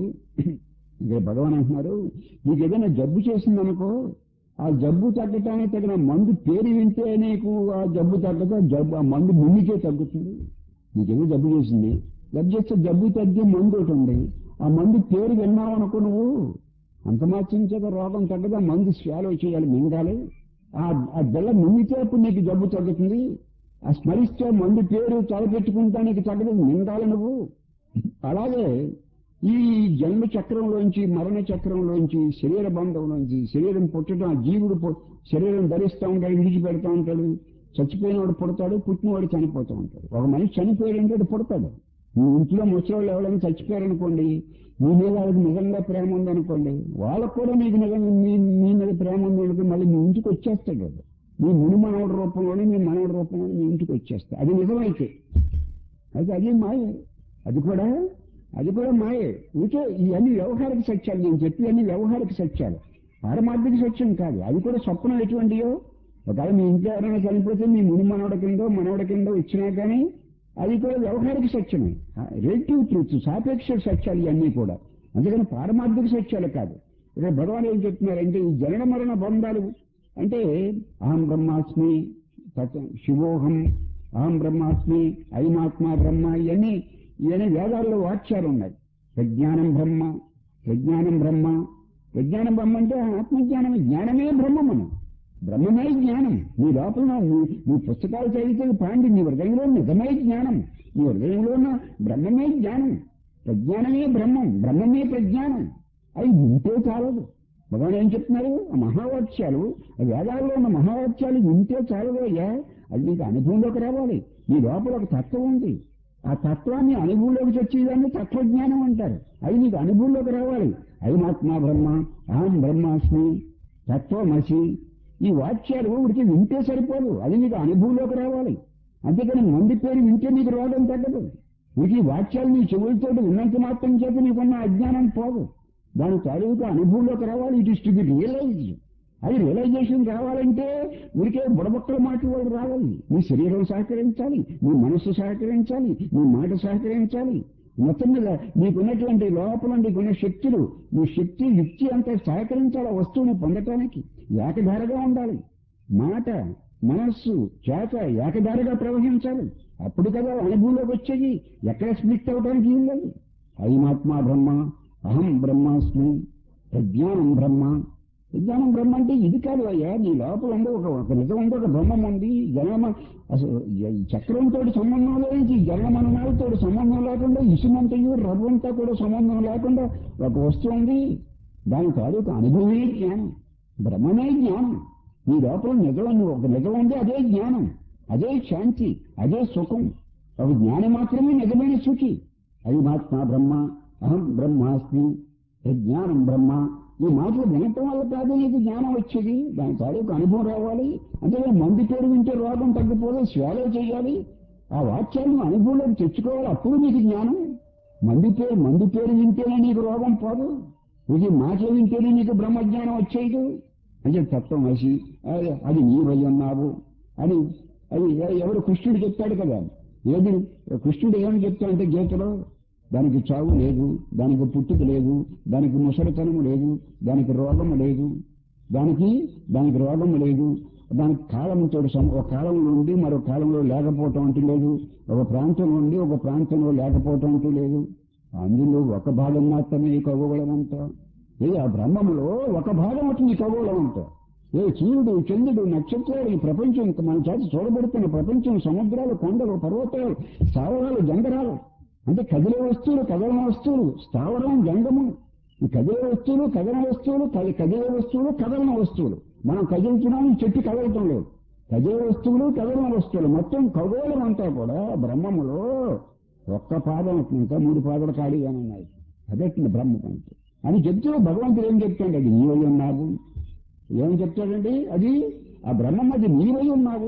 ఇదే భగవాన్ అంటున్నారు నీకు ఏదైనా జబ్బు చేసిందనుకో ఆ జబ్బు తగ్గటానికి తగిన మందు పేరు వింటే నీకు ఆ జబ్బు తగ్గదు ఆ జబ్బు ఆ మందు ముందుకే తగ్గుతుంది నీకేదో జబ్బు చేసింది జబ్బు చేస్తే జబ్బు తగ్గే మందు ఒకటి ఉంది ఆ మందు పేరు విన్నావు అనుకో నువ్వు అంత మాత్రం చేత రోగం తగ్గదు ఆ మందు స్వాలో చేయాలి మింగాలి ఆ ఆ బెల్ల మింగితే అప్పుడు నీకు జబ్బు తగ్గుతుంది ఆ స్మరిస్తే మందు పేరు తలపెట్టుకుంటా నీకు తగ్గదు మింగాలి నువ్వు అలాగే ఈ జన్మ చక్రంలోంచి మరణ చక్రంలోంచి శరీర బంధంలోంచి శరీరం పుట్టడం ఆ జీవుడు పు- శరీరం ధరిస్తూ ఉంటాడు విడిచిపెడతా ఉంటాడు చచ్చిపోయినవాడు పుడతాడు పుట్టినవాడు చనిపోతూ ఉంటాడు ఒక మనిషి చనిపోయాడంటే వాడు పుడతాడు మీ ఇంట్లో ముసలోళ్ళు ఎవరైనా చచ్చిపోయారనుకోండి మీ మీద వాళ్ళకి నిజంగా ప్రేమ ఉందనుకోండి వాళ్ళకు కూడా మీకు నిజంగా మీ మీ మీద ప్రేమ ఉందనుకో మళ్ళీ మీ ఇంటికి వచ్చేస్తాడు వాడు. మీ ముని మనవడి రూపంలోనే మీ మనవడి రూపంలోనే మీ ఇంటికి వచ్చేస్తాడు అది నిజమైతే అయితే అది మాయే అది కూడా అది కూడా మాయే ఇంకే ఇవన్నీ వ్యవహారిక సత్యాలు నేను చెప్పి అన్ని వ్యవహారిక సత్యాలు పారమార్థిక సత్యం కాదు అది కూడా స్వప్నం ఎటువంటియో ఒకవేళ మీ ఇంట్లో ఎవరైనా చనిపోతే మీ ముని మనవడ కిందో మనవడ కిందో వచ్చినా కానీ అది కూడా వ్యవహారిక సత్యమే రిలేటివ్ ట్రూత్ సాపేక్ష సత్యాలు ఇవన్నీ కూడా అందుకని పారమార్థిక సత్యాలు కాదు ఇక్కడ భగవాన్ ఏం చెప్తున్నారంటే ఈ జనన మరణ బంధాలు అంటే అహం బ్రహ్మాస్మి తత్ శివోహం అహం బ్రహ్మాస్మి ఐమాత్మ బ్రహ్మ ఇవన్నీ ఇవన్నీ వేదాల్లో వాక్యాలు ఉన్నాయి ప్రజ్ఞానం బ్రహ్మ ప్రజ్ఞానం బ్రహ్మ ప్రజ్ఞానం బ్రహ్మ అంటే ఆత్మజ్ఞానం జ్ఞానమే బ్రహ్మమను బ్రహ్మమే జ్ఞానం నీ లోపల నీ- నీ పుస్తకాలు చదివితే పాండి నీ హృదయంలో నిజమే జ్ఞానం నీ హృదయంలో ఉన్న బ్రహ్మమే జ్ఞానం ప్రజ్ఞానమే బ్రహ్మం బ్రహ్మమే ప్రజ్ఞానం అవి వింటే చాలదు భగవాన్ ఏం చెప్తున్నారు ఆ మహావాక్యాలు ఆ వేదాల్లో ఉన్న మహావాక్యాలు వింటే చాలదు అయ్యా అది నీకు అనుభవంలోకి రావాలి నీ లోపల ఒక తత్వం ఉంది ఆ తత్వాన్ని అనుభవంలోకి తెచ్చేదాన్ని తత్వజ్ఞానం అంటారు అది నీకు అనుభవంలోకి రావాలి అయమాత్మ బ్రహ్మ అహం బ్రహ్మాస్మి తత్వమసి ఈ వాక్యాలు ఉడికి వింటే సరిపోదు అది నీకు అనుభవంలోకి రావాలి అంతేకాని మంది పేరు వింటే నీకు రోగం తగ్గదు నీకు ఈ వాక్యాలు నీ చెవులతో విన్నంత మాత్రం చేత నీకున్న అజ్ఞానం పోదు దాని తాలూకా అనుభవంలోకి రావాలి it is to be realise అది రియలైజేషన్ రావాలంటే ఉడికే బుడబొక్కల మాట వాళ్ళు రావాలి నీ శరీరం సహకరించాలి నీ మనస్సు సహకరించాలి నీ మాట సహకరించాలి మొత్తం మీద నీకున్నటువంటి లోపల నీకున్న శక్తులు నీ శక్తి యుక్తి అంతా సహకరించాలి ఆ వస్తువుని పొందటానికి ఏకధారగా ఉండాలి మాట మనస్సు చేత ఏకధారగా ప్రవహించాలి అప్పుడు కదా అనుభవంలోకి వచ్చేది ఎక్కడ స్ప్లిట్ అవడానికి ఏం లేదు అయమాత్మ బ్రహ్మ అహం బ్రహ్మాస్మి ప్రజ్ఞానం బ్రహ్మ విజ్ఞానం బ్రహ్మ అంటే ఇది కాదు అయ్యా నీ లోపల ఉంది ఒక ఒక నిజం ఉంది ఒక బ్రహ్మం ఉంది జనమ అసలు ఈ చక్రంతో సంబంధం లేదు ఈ జనమననాలతో సంబంధం లేకుండా ఇసుమంతయు రవ్వంతా కూడా సంబంధం లేకుండా ఒక వస్తువు ఉంది దాని తాలూకు అనుభవమే జ్ఞానం బ్రహ్మమే జ్ఞానం నీ లోపల నిజం ఉంది, ఒక నిజం ఉంది అదే జ్ఞానం అదే శాంతి అదే సుఖం ఒక జ్ఞానం మాత్రమే నిజమైన సుఖి అయ్యమాత్మ బ్రహ్మ అహం బ్రహ్మాస్మి జ్ఞానం బ్రహ్మ ఈ మాటలు వినటం వల్ల కాదు నీకు జ్ఞానం వచ్చేది దాని తాలూకు అనుభవం రావాలి అంటే మంది పేరు వింటే రోగం తగ్గిపోదు స్వాలో చేయాలి ఆ వాక్యాలను అనుభవంలోకి తెచ్చుకోవాలి అప్పుడు నీకు జ్ఞానం మంది పేరు మంది పేరు వింటేనే నీకు రోగం పోదు ఇది మాటలు వింటేనే నీకు బ్రహ్మజ్ఞానం వచ్చేది అంటే తత్వం వేసి అది నీ వై ఉన్నావు అని అది ఎవరు కృష్ణుడు చెప్తాడు కదా ఏది కృష్ణుడు ఏమని చెప్తాడంటే గీతలో దానికి చావు లేదు దానికి పుట్టుక లేదు దానికి ముసలితనము లేదు దానికి రోగము లేదు దానికి దానికి రోగము లేదు దానికి కాలంతో సం- ఒక కాలంలో ఉండి మరో కాలంలో లేకపోవటం అంటూ లేదు ఒక ప్రాంతం నుండి ఒక ప్రాంతంలో లేకపోవటం అంటూ లేదు అందులో ఒక భాగం మాత్రమే ఈ ఖగోళం అంతా ఏ ఆ బ్రహ్మంలో ఒక భాగం అవుతుంది ఈ ఖగోళం అంతా ఏ సూర్యుడు చంద్రుడు నక్షత్రాలు ఈ ప్రపంచం ఇంకా మన చేత చూడబడుతున్న ప్రపంచం సముద్రాలు కొండలు పర్వతాలు స్థావరాలు జంగరాలు అంటే కదిలే వస్తువులు కదలన వస్తువులు స్థావరం జంగము ఈ కదిలే వస్తువులు కదలన వస్తువులు కది- కదిలే వస్తువులు కదలన వస్తువులు మనం కదులుతున్నాం ఈ చెట్టు కదలటం లేదు కదిలే వస్తువులు కదలన వస్తువులు మొత్తం ఖగోళం అంతా కూడా బ్రహ్మములో ఒక్క పాదం ఇంకా మూడు పాదాలు ఖాళీగానే ఉన్నాయి అదట్టిన బ్రహ్మ అంటే అని చెప్తూ భగవంతుడు ఏం చెప్తాడు అది నీవై ఉన్నావు ఏం చెప్తాడండి అది ఆ బ్రహ్మం అది నీవై ఉన్నావు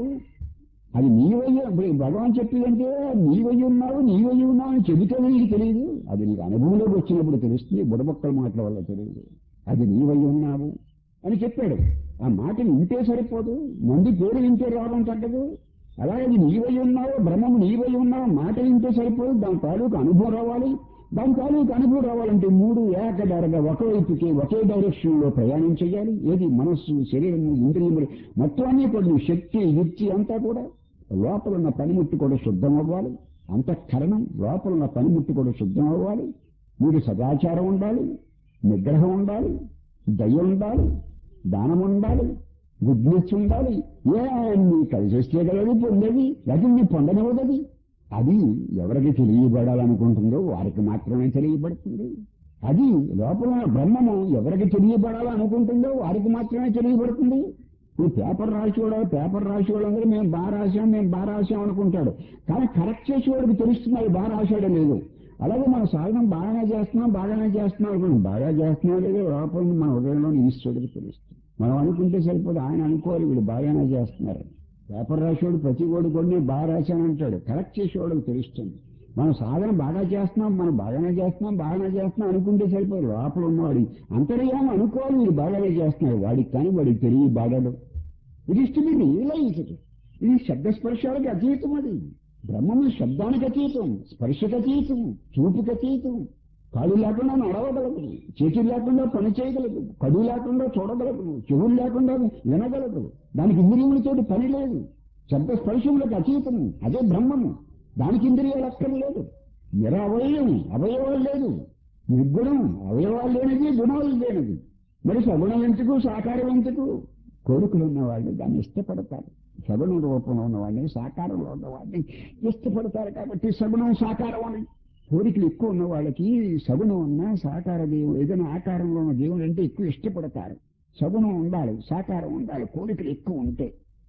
అది నీవై ఇప్పుడు భగవాన్ చెప్పిందంటే నీవై ఉన్నావు నీవై ఉన్నావు అని చెబితే నీకు తెలియదు అది నీకు అనుభవంలోకి వచ్చినప్పుడు తెలుస్తుంది బుడబొక్కల మాటల వల్ల తెలియదు అది నీవై ఉన్నావు అని చెప్పాడు ఆ మాట వింటే సరిపోదు మంది పేరు వింటే రావడం తగ్గదు అలాగే అది నీవై ఉన్నావు బ్రహ్మం నీవై ఉన్నావు మాట వింటే సరిపోదు దాని తాలూకు అనుభవం రావాలి దాని తాలూకు అనుభవం రావాలంటే మూడు ఏకదారగా ఒకవైపుకి ఒకే డైరెక్షన్ లో ప్రయాణం చేయాలి ఏది మనస్సు శరీరము ఇంద్రియములు మొత్తం అన్ని కూడా నీ శక్తి యుక్తి అంతా కూడా లోపల ఉన్న పనిముట్టు కూడా శుద్ధం అవ్వాలి అంతఃకరణం లోపల ఉన్న పనిముట్టు కూడా శుద్ధం అవ్వాలి మూడు సదాచారం ఉండాలి నిగ్రహం ఉండాలి దయ ఉండాలి దానం ఉండాలి గుడ్నెస్ ఉండాలి ఏ నీ కలిసేస్తే కలది పొందేది లేకపోతే నీ పొందనివ్వదది అది ఎవరికి తెలియబడాలనుకుంటుందో వారికి మాత్రమే తెలియబడుతుంది అది లోపల ఉన్న బ్రహ్మము ఎవరికి తెలియబడాలనుకుంటుందో వారికి మాత్రమే తెలియబడుతుంది ఈ పేపర్ రాసేవాడు పేపర్ రాసేవాడు అందరూ మేము బాగా రాసాం మేము బాగా రాసాం అనుకుంటాడు కానీ కరెక్ట్ చేసేవాడికి తెలుస్తుంది అది బాగా రాశాడో లేదు అలాగే మన సాధనం బాగానే చేస్తున్నాం బాగానే చేస్తున్నాం అనుకుంటాం బాగా చేస్తున్నాం లేదో లోపల ఉన్న మన హృదయంలో ఈశ్వరుడికి తెలుస్తుంది మనం అనుకుంటే సరిపోదు ఆయన అనుకోవాలి వీళ్ళు బాగానే చేస్తున్నారు పేపర్ రాసేవాడు ప్రతి ఓడి కూడా నేను బాగా రాశానంటాడు కరెక్ట్ చేసేవాడికి తెలుస్తుంది మనం సాధన బాగా చేస్తున్నాం మనం బాగానే చేస్తున్నాం బాగానే చేస్తున్నాం అనుకుంటే సరిపోదు లోపల ఉన్నవాడి అంతర్యామ అనుకోవాలి వీడు బాగానే చేస్తున్నాడు వాడికి కానీ వాడికి తెలియ బాగాడు ఇది ఇష్టం రియలైజ్డ్ ఇది శబ్దస్పర్శాలకు అతీతం అది బ్రహ్మము శబ్దానికి అతీతం స్పర్శకు అతీతం చూపుకి అతీతం కాళ్ళు లేకుండా నడవగలదు చేతులు లేకుండా పని చేయగలదు కడు లేకుండా చూడగలదు చెవులు లేకుండా వినగలదు దానికి ఇంద్రియములతోటి పని లేదు శబ్ద స్పర్శములకు అతీతము అదే బ్రహ్మము దానికి ఇంద్రియాలు అక్కర్లేదు నిరవయవం అవయవాలు లేదు నిర్గుణం అవయవాలు లేనిది గుణాలు లేనిది మరి సగుణం ఎందుకు సాకారం ఎందుకు కోరికలు ఉన్నవాళ్ళు దాన్ని ఇష్టపడతారు సగుణ రూపంలో ఉన్నవాడిని సాకారంలో ఉన్నవాడిని ఇష్టపడతారు కాబట్టి సగుణం సాకారం అని కోరికలు ఎక్కువ ఉన్న వాళ్ళకి సగుణం ఉన్న సాకార దేవుడు ఏదైనా ఆకారంలో ఉన్న దేవుడు అంటే ఎక్కువ ఇష్టపడతారు సగుణం ఉండాలి సాకారం ఉండాలి కోరికలు ఎక్కువ ఉంటే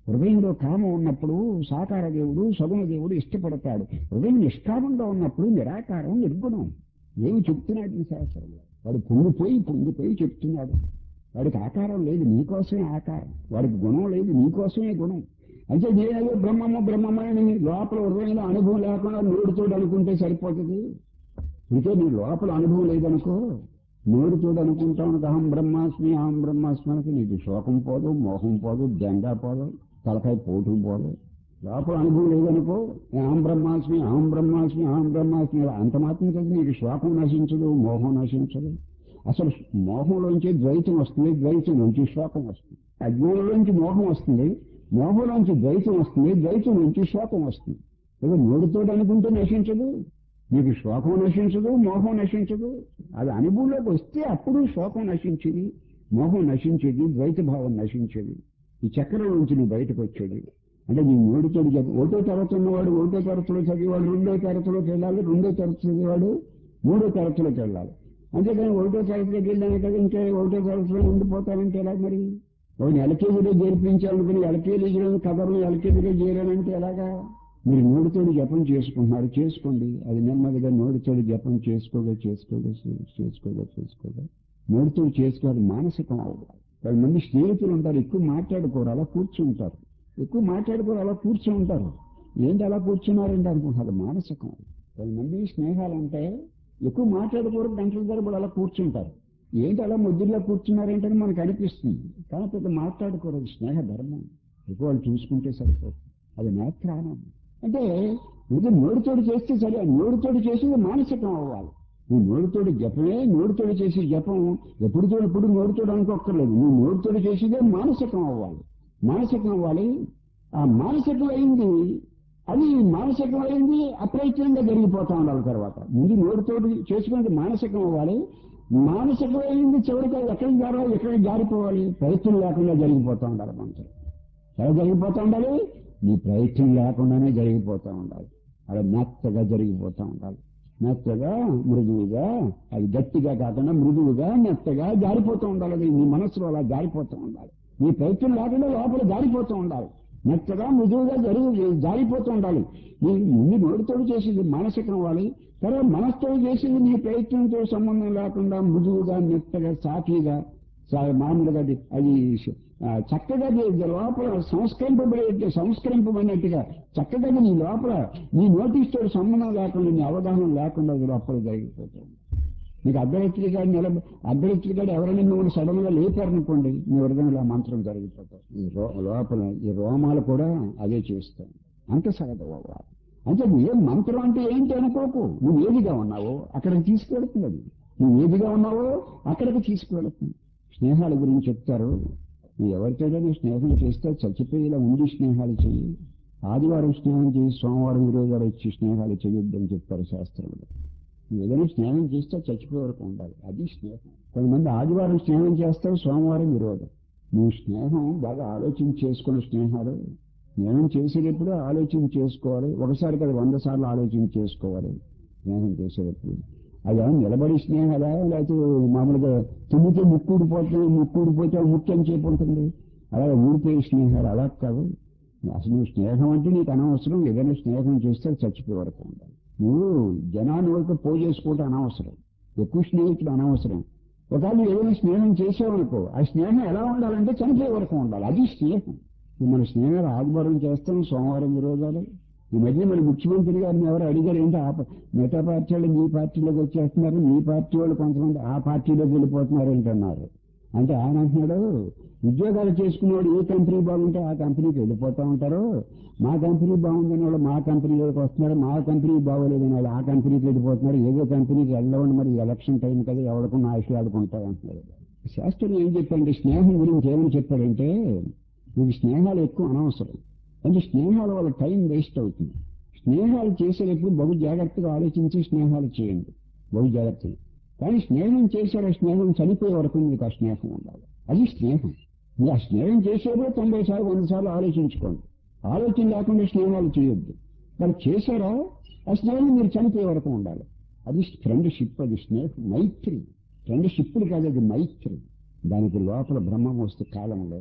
హృదయంలో కామం ఉన్నప్పుడు సాకార దేవుడు సగుణ దేవుడు ఇష్టపడతాడు హృదయం నిష్కామంగా ఉన్నప్పుడు నిరాకారం నిర్గుణం ఏమి చెప్తున్నాడు ఈ శాస్త్రం వాడు పొంగిపోయి పొంగిపోయి చెప్తున్నాడు వాడికి ఆకారం లేదు నీకోసమే ఆకారం వాడికి గుణం లేదు నీకోసమే గుణం అయితే నేనేదో బ్రహ్మము బ్రహ్మము అని లోపల హృదయంలో అనుభవం లేకుండా నోడుతో అనుకుంటే సరిపోతుంది ఇంకే నీ లోపల అనుభవం లేదనుకో నోరు చూడు అనుకుంటావు అహం బ్రహ్మాస్మి అహం బ్రహ్మాస్మి అంటే నీకు శోకం పోదు మోహం పోదు దెంగా పోదు తలకాయ పోటు పోదు లోపల అనుభవం లేదనుకో అహం బ్రహ్మాస్మి అహం బ్రహ్మాస్మి అహం బ్రహ్మాస్మి అంత మాత్రం కదా నీకు శోకం నశించదు మోహం నశించదు అసలు మోహంలోంచి ద్వైతం వస్తుంది ద్వైతం నుంచి శోకం వస్తుంది అజ్ఞానంలోంచి మోహం వస్తుంది మోహంలోంచి ద్వైతం వస్తుంది ద్వైతం నుంచి శోకం వస్తుంది ఏదో నోడుతో అనుకుంటే నశించదు నీకు శోకం నశించదు మోహం నశించదు అది అనుభవంలోకి వస్తే అప్పుడు శోకం నశించేది మోహం నశించేది ద్వైత భావం నశించేది ఈ చక్రం నుంచి నువ్వు బయటకు వచ్చేది అంటే నీ మూడుతో చెప్ప ఒకటో తరగతి ఉన్నవాడు ఒకటో తరగతిలో చదివేవాడు రెండో తరగతిలోకి వెళ్ళాలి రెండో తరగతి చదివేవాడు మూడో తరగతిలోకి వెళ్ళాలి అంతేకాని ఒకటో తరగతిలోకి వెళ్ళాను కదా ఇంకా ఒకటో తరగతిలో ఉండిపోతానంటే ఎలా మరి ఒకటి ఎల్కేజీలో చేర్పించాలనుకుని ఎల్కేజీలో కథలు ఎల్కేజీలో చేరానంటే ఎలాగా మీరు నోటితోటి జపం చేసుకుంటున్నారు చేసుకోండి అది నెమ్మదిగా నోటితోటి జపం చేసుకోగా చేసుకోగా చేసుకోగా చేసుకోగా నోటితోటి చేసుకోవాలి మానసికం అవ్వాలి పది మంది స్నేహితులు ఉంటారు ఎక్కువ మాట్లాడుకోరు అలా కూర్చుంటారు ఎక్కువ మాట్లాడుకోరు అలా కూర్చుంటారు ఏంటి అలా కూర్చున్నారంటే అనుకుంటారు మానసికం పది మంది స్నేహాలు అంటే ఎక్కువ మాట్లాడుకోరు గంటల తరబడి అలా కూర్చుంటారు ఏంటి అలా ముద్దుల్లో కూర్చున్నారేంటని మనకు అనిపిస్తుంది కానీ పెద్ద మాట్లాడుకోరు అది స్నేహ ధర్మం ఎక్కువ వాళ్ళు చూసుకుంటే సరిపోతుంది అది నేత్రానం అంటే ఇది నోటితోటి చేస్తే సరే నోటితోటి చేసేది మానసికం అవ్వాలి నువ్వు నోటితోటి జపమే నోటితోటి చేసే జపం ఎప్పుడు ఎప్పుడు నోటితోటి అనుకోక్కర్లేదు నువ్వు నోటితోటి చేసేదే మానసికం అవ్వాలి మానసికం అవ్వాలి ఆ మానసికం అయింది అది మానసికం అయింది అప్రయత్నంగా జరిగిపోతా ఉండాలి తర్వాత ముందు నోటితోటి చేసుకునేది మానసికం అవ్వాలి మానసికం అయింది చివరికి అది ఎక్కడికి జారాలి ఎక్కడికి జారిపోవాలి ప్రయత్నం లేకుండా జరిగిపోతా ఉండాలి మనసు ఎలా జరిగిపోతా ఉండాలి నీ ప్రయత్నం లేకుండానే జరిగిపోతా ఉండాలి అలా మెత్తగా జరిగిపోతా ఉండాలి మెత్తగా మృదువుగా అది గట్టిగా కాకుండా మృదువుగా మెత్తగా జారిపోతూ ఉండాలి అది నీ మనసులో అలా జారిపోతూ ఉండాలి నీ ప్రయత్నం లేకుండా లోపల జారిపోతూ ఉండాలి మెత్తగా మృదువుగా జరిగి జారిపోతూ ఉండాలి నీ ముందు నోటితోడు చేసేది మానసికం అవ్వాలి తర్వాత మనసుతో చేసేది నీ ప్రయత్నంతో సంబంధం లేకుండా మృదువుగా మెత్తగా సాఫీగా సా- మామూలుగా అది అది ఆ, చక్కగా ది- లోపల సంస్కరింపబడే సంస్కరింపబడినట్టుగా చక్కగా నీ లోపల నీ నోటీస్తో సంబంధం లేకుండా నీ అవగాహన లేకుండా అది లోపల జరిగిపోతుంది నీకు అర్ధరాత్రి గారు నిలబ అర్ధరాత్రి గారు ఎవరైనా నువ్వు సడన్ గా లేపారనుకోండి నీ హృదయంలో ఆ మంత్రం జరిగిపోతాయి ఈ రో- లోపల ఈ రోమాలు కూడా అదే చేస్తాయి అంత సగదు అవ్వాలి అంటే ఏం మంత్రం అంటే ఏంటి అనుకోకు నువ్వు ఏదిగా ఉన్నావో అక్కడికి తీసుకెళ్తుంది అది నువ్వు ఏదిగా ఉన్నావో అక్కడికి తీసుకెళ్తుంది స్నేహాల గురించి చెప్తారు నువ్వు ఎవరితోనైనా స్నేహం చేస్తే చచ్చిపోయేలా ఉండి స్నేహాలు చెయ్యి ఆదివారం స్నేహం చేయి సోమవారం గురువుగారు వచ్చి స్నేహాలు చేయొద్దని చెప్తారు శాస్త్రంలో నువ్వు ఏదైనా స్నేహం చేస్తే చచ్చిపోయే వరకు ఉండాలి అది స్నేహం కొంతమంది ఆదివారం స్నేహం చేస్తారు సోమవారం విరోధం నువ్వు స్నేహం బాగా ఆలోచన చేసుకున్న స్నేహాలు స్నేహం చేసేటప్పుడు ఆలోచన చేసుకోవాలి ఒకసారి కదా వంద సార్లు ఆలోచన చేసుకోవాలి స్నేహం చేసేటప్పుడు అది ఏమన్నా నిలబడి స్నేహాలా లేకపోతే మామూలుగా తుమ్మితే ముక్కు ఊడిపోతే ముక్కు ఊడిపోతే ముక్కు అని చెప్పి ఉంటుంది అలాగే ఊడిపోయే స్నేహాలు అలా కాదు అసలు నువ్వు స్నేహం అంటే నీకు అనవసరం ఏదైనా స్నేహం చేస్తే చచ్చిపోయే వరకు ఉండాలి నువ్వు జనాన్ని వరకు పో చేసుకోవటం అనవసరం ఎక్కువ స్నేహితులు అనవసరం ఒకవేళ నువ్వు ఏదైనా స్నేహం చేసావనుకో ఆ స్నేహం ఎలా ఉండాలంటే చనిపోయే వరకు ఉండాలి అది స్నేహం ఇప్పుడు మన స్నేహాలు ఆదివారం చేస్తాం సోమవారం విరోధాలు ఈ మధ్య మన ముఖ్యమంత్రి గారిని ఎవరు అడిగారు ఏంటి ఆ ప- మిగతా పార్టీ వాళ్ళు మీ పార్టీలోకి వచ్చేస్తున్నారు మీ పార్టీ వాళ్ళు కొంతమంది ఆ పార్టీలోకి వెళ్ళిపోతున్నారు ఏంటన్నారు అంటే ఆయన అంటున్నాడు ఉద్యోగాలు చేసుకునేవాడు ఏ కంపెనీ బాగుంటే ఆ కంపెనీకి వెళ్ళిపోతా ఉంటారు మా కంపెనీ బాగుందని వాళ్ళు మా కంపెనీలోకి వస్తున్నారు మా కంపెనీ బాగోలేదని వాళ్ళు ఆ కంపెనీకి వెళ్ళిపోతున్నారు ఏదో కంపెనీకి వెళ్ళవండి మరి ఎలక్షన్ టైం కదా ఎవరికి ఆశలు ఆడుకుంటారు అంటున్నారు శాస్త్రం ఏం చెప్పారంటే స్నేహం గురించి ఏమని చెప్పాడంటే మీకు స్నేహాలు ఎక్కువ అనవసరం అంటే స్నేహాల వల్ల టైం వేస్ట్ అవుతుంది స్నేహాలు చేసేటప్పుడు బహు జాగ్రత్తగా ఆలోచించి స్నేహాలు చేయండి బహు జాగ్రత్తగా కానీ స్నేహం చేశారు స్నేహం చనిపోయే వరకు మీకు ఆ స్నేహం ఉండాలి అది స్నేహం మీరు ఆ స్నేహం చేసేప్పుడు తొంభై సార్లు వంద సార్లు ఆలోచించుకోండి ఆలోచన లేకుండా స్నేహాలు చేయొద్దు మరి చేశారా ఆ స్నేహం మీరు చనిపోయే వరకు ఉండాలి అది ఫ్రెండ్షిప్ అది స్నేహం మైత్రి ఫ్రెండ్షిప్లు కాదు అది మైత్రి దానికి లోపల బ్రహ్మం వస్తే కాలం లేదు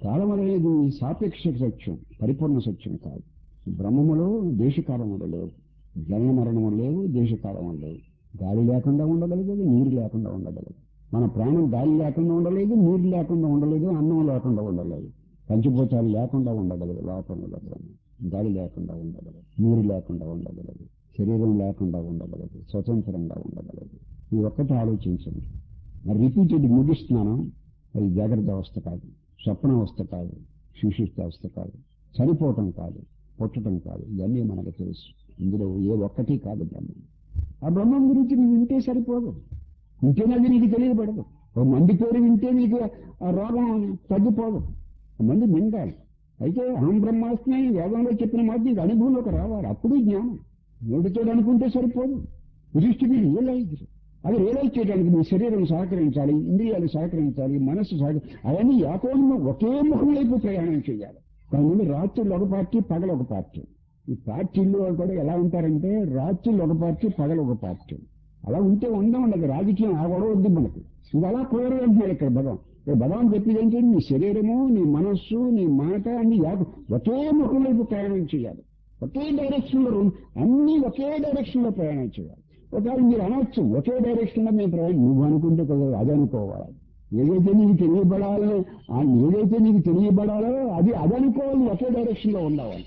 కాలం అనేది సాపేక్ష సత్యం పరిపూర్ణ సత్యం కాదు బ్రహ్మములో దేశకాలములు లేవు జనన మరణములు లేవు దేశకాలములు లేవు గాలి లేకుండా ఉండగలిగేది నీరు లేకుండా ఉండగలదు మన ప్రాణం గాలి లేకుండా ఉండలేదు నీరు లేకుండా ఉండలేదు అన్నం లేకుండా ఉండలేదు పంచభూతాలు లేకుండా ఉండగలదు లోపల బ్రహ్మ గాలి లేకుండా ఉండగలదు నీరు లేకుండా ఉండగలదు శరీరం లేకుండా ఉండగలదు స్వతంత్రంగా ఉండగలదు ఈ ఒక్కటి ఆలోచించండి మరి రిపీటెడ్ ముగిస్తున్నాను అది జాగ్రత్త అవస్థ కాదు స్వప్న అవస్థ కాదు సుషిప్త అవస్థ కాదు చనిపోవటం కాదు పుట్టడం కాదు ఇవన్నీ మనకు తెలుసు ఇందులో ఏ ఒక్కటి కాదు బ్రహ్మం ఆ బ్రహ్మం గురించి నువ్వు వింటే సరిపోదు వింటేనే అది నీకు తెలియబడదు ఓ మంది పేరు వింటే నీకు ఆ రోగం తగ్గిపోదు ఆ మంది మింగాలి అయితే అహం బ్రహ్మాస్మి అని వేదంలో చెప్పిన మాట నీకు అనుభవంలోకి రావాలి అప్పుడు జ్ఞానం నోటితో అనుకుంటే సరిపోదు దృష్టి మీరు రియలైజ్ అది రియలైజ్ చేయడానికి మీ శరీరం సహకరించాలి ఇంద్రియాలు సహకరించాలి మనస్సు సహకరి అవన్నీ ఏకోన్మ ఒకే ముఖం వైపు ప్రయాణం చేయాలి కొంతమంది రాత్రులు ఒక పార్టీ పగలు ఒక పార్టీ ఈ పార్టీల్లో కూడా ఎలా ఉంటారంటే రాత్రులు ఒక పార్టీ పగలు ఒక పార్టీ అలా ఉంటే ఉందాం ఉండదు రాజకీయం ఆ గొడవ వద్దు మనకు ఇది అలా కుదరదంటున్నాడు ఇక్కడ భగవాన్ ఇక్కడ భగవాన్ చెప్పేది ఏంటంటే నీ శరీరము నీ మనస్సు నీ మాట అన్ని ఏక- ఒకే ముఖం వైపు ప్రయాణం చేయాలి ఒకే డైరెక్షన్ లో రెండు- అన్ని ఒకే డైరెక్షన్ లో ప్రయాణం చేయాలి ఒకవేళ మీరు అనొచ్చు ఒకే డైరెక్షన్ లో మేము ప్రయాణం నువ్వు అనుకుంటే కుదరదు అది అనుకోవాలి ఏదైతే నీకు తెలియబడాలో ఆ ఏదైతే నీకు తెలియబడాలో అది అది అనుకోవాలి ఒకే డైరెక్షన్ లో ఉండవాలి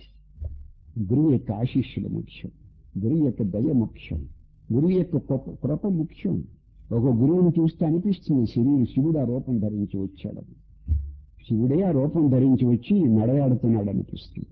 గురువు యొక్క ఆశీస్సులు ముఖ్యం గురువు యొక్క దయ ముఖ్యం గురువు యొక్క కృప కృప ముఖ్యం ఒక గురువుని చూస్తే అనిపిస్తుంది శివుడు శివుడు ఆ రూపం ధరించి వచ్చాడని శివుడే ఆ రూపం ధరించి వచ్చి నడయాడుతున్నాడు అనిపిస్తుంది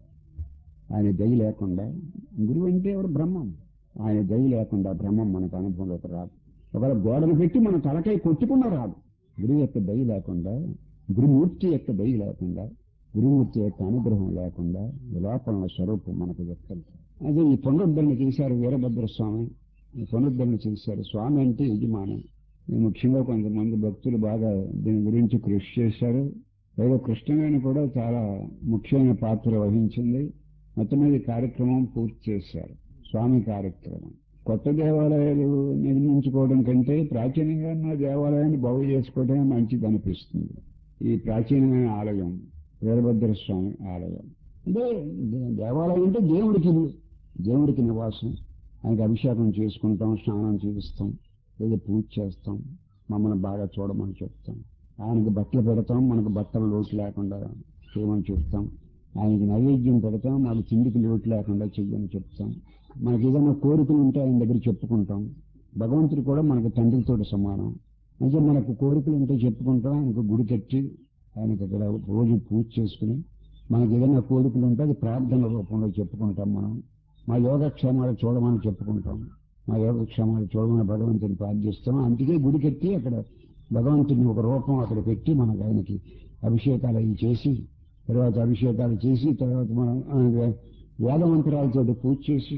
ఆయన దయ లేకుండా గురువు అంటే ఎవరు బ్రహ్మం ఆయన దయ లేకుండా బ్రహ్మం మనకు అనుభవంలోకి రాదు ఒకవేళ గోడను పెట్టి మన తలకాయ కొట్టుకున్నా రాదు గురువు యొక్క దయ లేకుండా గురుమూర్తి యొక్క దయ లేకుండా గురుమూర్తి యొక్క అనుగ్రహం లేకుండా లోపల స్వరూపం మనకు వ్యక్తం అదే ఈ పునరుద్ధరణ చేశారు వీరభద్ర స్వామి ఈ పునరుద్ధరణ చేశారు స్వామి అంటే యజమాని ముఖ్యంగా కొంతమంది భక్తులు బాగా దీని గురించి కృషి చేశారు పైగా కృష్ణవేణి కూడా చాలా ముఖ్యమైన పాత్ర వహించింది మొత్తం మీద ఈ కార్యక్రమం పూర్తి చేశారు స్వామి కార్యక్రమం కొత్త దేవాలయాలు నిర్మించుకోవడం కంటే ప్రాచీనంగా ఉన్న దేవాలయాన్ని బాగు చేసుకోవడమే మంచిది అనిపిస్తుంది ఈ ప్రాచీనమైన ఆలయం వీరభద్ర స్వామి ఆలయం అంటే దే- దేవాలయం అంటే దేవుడికి ఇల్లు దేవుడికి నివాసం ఆయనకి అభిషేకం చేసుకుంటాం స్నానం చేయిస్తాం లేదా పూజ చేస్తాం మమ్మల్ని బాగా చూడమని చెప్తాం ఆయనకి బట్టలు పెడతాం మనకు బట్టలు లోటు లేకుండా చేయమని చెప్తాం ఆయనకి నైవేద్యం పెడతాం మాకు తిండికి లోటు లేకుండా చెయ్యని చెప్తాం మనకి ఏదైనా కోరికలు ఉంటే ఆయన దగ్గర చెప్పుకుంటాం భగవంతుడు కూడా మనకు తండ్రితో సమానం అంటే మనకు కోరికలు ఉంటే చెప్పుకుంటాం ఆయనకు గుడి కట్టి ఆయనకి అక్కడ రోజు పూజ చేసుకుని మనకి ఏదైనా కోరికలు ఉంటే అది ప్రార్థన రూపంలో చెప్పుకుంటాం మనం మా యోగక్షేమాలు చూడమని చెప్పుకుంటాం మా యోగక్షేమాలు చూడమని భగవంతుని ప్రార్థిస్తాం అందుకే గుడి కట్టి అక్కడ భగవంతుని ఒక రూపం అక్కడ పెట్టి మనకు ఆయనకి అభిషేకాలు అవి చేసి తర్వాత అభిషేకాలు చేసి తర్వాత మనం ఆయన వేదమంత్రాలతో పూజ చేసి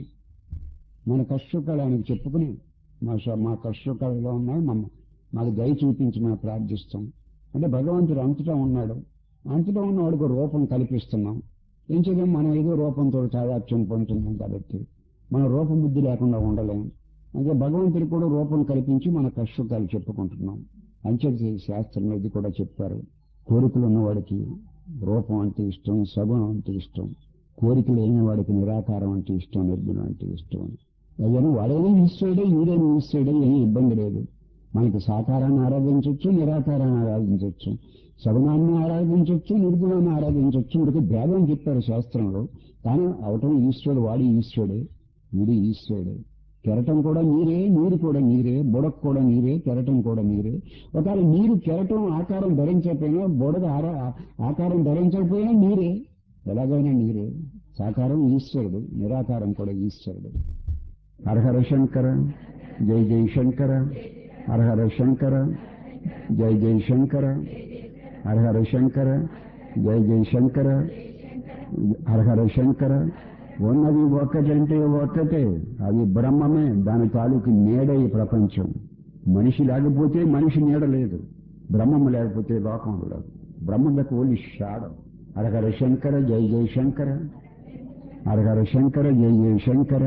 మన కష్టసుఖాలు ఆయనకు చెప్పుకుని మా స- మా కష్టసుఖాలు ఎలా ఉన్నాయి మమ్మ మాకు దయ చూపించి మనం ప్రార్థిస్తాం అంటే భగవంతుడు అంతటా ఉన్నాడు అంతటా ఉన్నవాడికి ఒక రూపం కల్పిస్తున్నాం ఏం చేద్దాం మనం ఏదో రూపంతో తాదాత్యం పొందుతున్నాం కాబట్టి మన రూపబుద్ధి లేకుండా ఉండలేం అంటే భగవంతుడికి కూడా రూపం కల్పించి మన కష్టసుఖాలు చెప్పుకుంటున్నాం అంచేది శాస్త్రంలో ఇది కూడా చెప్పారు కోరికలు ఉన్నవాడికి రూపం అంటే ఇష్టం సగుణం అంటే ఇష్టం కోరికలు లేని వాడికి నిరాకారం అంటే ఇష్టం నిర్గుణం అంటే ఇష్టం అని అయ్యను వాడేనే ఈశ్వరుడే వీడేని ఈశ్వరుడే ఏమీ ఇబ్బంది లేదు మనకి సాకారాన్ని ఆరాధించవచ్చు నిరాకారాన్ని ఆరాధించవచ్చు సగుణాన్ని ఆరాధించవచ్చు నిర్గుణాన్ని ఆరాధించవచ్చు వీడికి భేదం చెప్పారు శాస్త్రంలో కానీ అవటం ఈశ్వరుడు వాడి ఈశ్వరుడే వీడి ఈశ్వరుడే కెరటం కూడా నీరే నీరు కూడా నీరే బుడకు కూడా నీరే కెరటం కూడా నీరే ఒకవేళ నీరు కెరటం ఆకారం ధరించకపోయినా బుడగ ఆరా- ఆకారం ధరించకపోయినా నీరే ఎలాగైనా నీరే సాకారం ఈశ్వరుడు నిరాకారం కూడా ఈశ్వరుడు హరహర శంకర జై జై శంకర హరహర శంకర జై జై శంకర హరహర శంకర జై జై శంకర హరహర శంకర ఉన్నది ఒక్కటంటే ఒక్కటే అది బ్రహ్మమే దాని తాలూకు నీడే ఈ ప్రపంచం మనిషి లేకపోతే మనిషి నీడ లేదు బ్రహ్మము లేకపోతే లోకం లేదు బ్రహ్మకు ఓన్లీ షాడో హరహర శంకర జై జై శంకర హరహర శంకర జై జై శంకర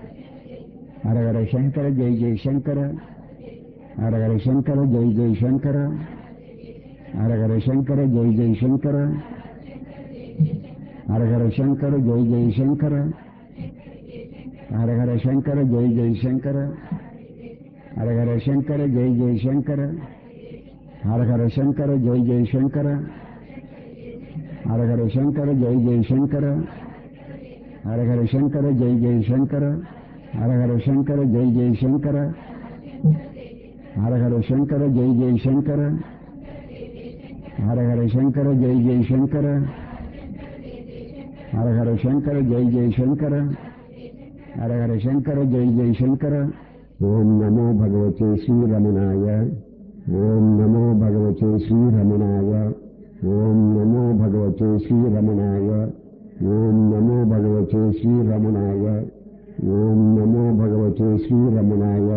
హరహర శంకర జై జై శంకర హరహర శంకర జై జై శంకర హరహర శంకర జై జై శంకర హరహర శంకర జై జై శంకర హరహర శంకర జై జై శంకర హరహర శంకర జై జై శంకర హరహర శంకర జై జై శంకర హరహర శంకర జై జై శంకర హరహర శంకర జై జై శంకర హరహర శంకర జై జై శంకర హరహర శంకర జై జై శంకర హరహర శంకర జై జై శంకర హరహర శంకర జై జై శంకర హరహర శంకర జై జై శంకర ఓం నమో భగవతే శ్రీరమణాయ ఓం నమో భగవతే శ్రీరమణాయ ఓం నమో భగవతే శ్రీరమణాయ ఓం నమో భగవతే శ్రీరమణాయ ఓం నమో భగవతే శ్రీరమణాయ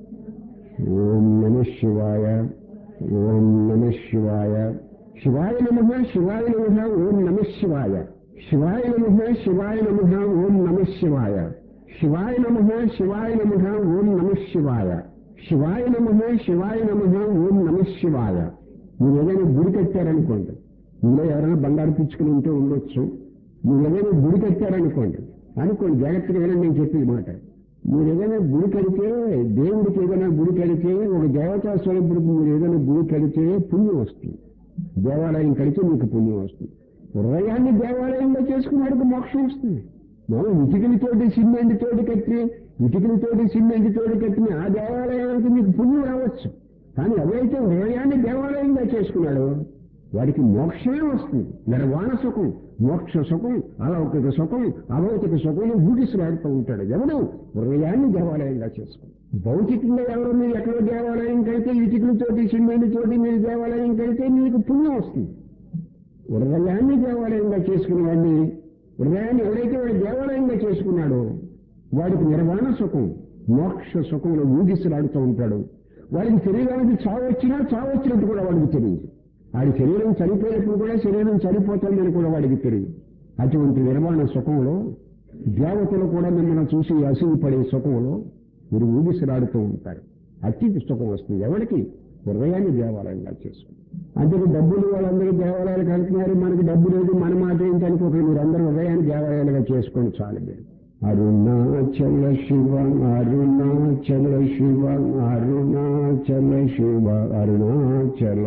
ఓం నమ శివాయ ఓం నమ శివాయ శివాయ నమ శివాయ నమ ఓం నమ శివాయ శివాయ నమ శివాయ నమ ఓం నమ శివాయ శివాయ నమ శివాయ నమ ఓం నమ శివాయ శివాయ నమ శివాయ నమ ఓం నమ శివాయ మీరు ఏదైనా గుడి కట్టారనుకోండి మీలో ఎవరైనా బంగారు పిచ్చుకుని ఉంటే ఉండొచ్చు మీరు ఏదైనా గుడి కట్టారనుకోండి అనుకోండి జాగ్రత్తగా వినండి నేను చెప్పేది మాట మీరు ఏదైనా గుడి కడితే దేవుడికి ఏదైనా గుడి కడితే ఒక దేవతా స్వరూపుడికి మీరు ఏదైనా గుడి కడితే పుణ్యం వస్తుంది దేవాలయం కడితే మీకు పుణ్యం వస్తుంది హృదయాన్ని దేవాలయంలో చేసుకున్నాడు మోక్షం వస్తుంది మనం ఇటుకలతోటి సిమెంట్ తోటి కట్టి ఇటుకలతోటి సిమెంట్ తోటి కట్టిన ఆ దేవాలయానికి మీకు పుణ్యం రావచ్చు కానీ ఎవరైతే హృదయాన్ని దేవాలయంగా చేసుకున్నాడో వాడికి మోక్షమే వస్తుంది నిర్వాణ సుఖం మోక్ష సుఖం అలౌకిక సుఖం అలౌకిక సుఖం ఊగిసలాడుతూ ఉంటాడు ఎవడు హృదయాన్ని దేవాలయంగా చేసుకుని భౌతికంగా ఎవరు మీరు ఎక్కడో దేవాలయం కడితే ఇటుకలతోటి సిమెంట్ తోటి మీరు దేవాలయం కడితే మీకు పుణ్యం వస్తుంది హృదయాన్ని దేవాలయంగా చేసుకునే వాడిని హృదయాన్ని ఎవరైతే వాడు దేవాలయంగా చేసుకున్నాడో వాడికి నిర్వాణ సుఖం మోక్ష సుఖంలో ఊగిసలాడుతూ ఉంటాడు వాడికి శరీరానికి చావు వచ్చినా చావు వచ్చినట్టు కూడా వాడికి తెలియదు వాడి శరీరం చనిపోయినప్పుడు కూడా శరీరం చనిపోతుందని కూడా వాడికి తెలియదు అటువంటి నిర్వాణ సుఖంలో దేవతలు కూడా మిమ్మల్ని చూసి అసూయపడే సుఖంలో మీరు ఊగిసలాడుతూ ఉంటారు అతి సుఖం వస్తుంది ఎవరికి హృదయాన్ని దేవాలయంగా చేసుకుంటారు అందుకు డబ్బులు వాళ్ళందరూ దేవాలయాలకు వెళ్తున్నారు మనకి డబ్బు లేదు మన మాట ఏంటి అనుకోకండి మీరు అందరూ హృదయాన్ని దేవాలయాలుగా చేసుకోండి చాలు మీరు అరుణాచల శివ అరుణాచల శివ అరుణాచల శివ అరుణాచల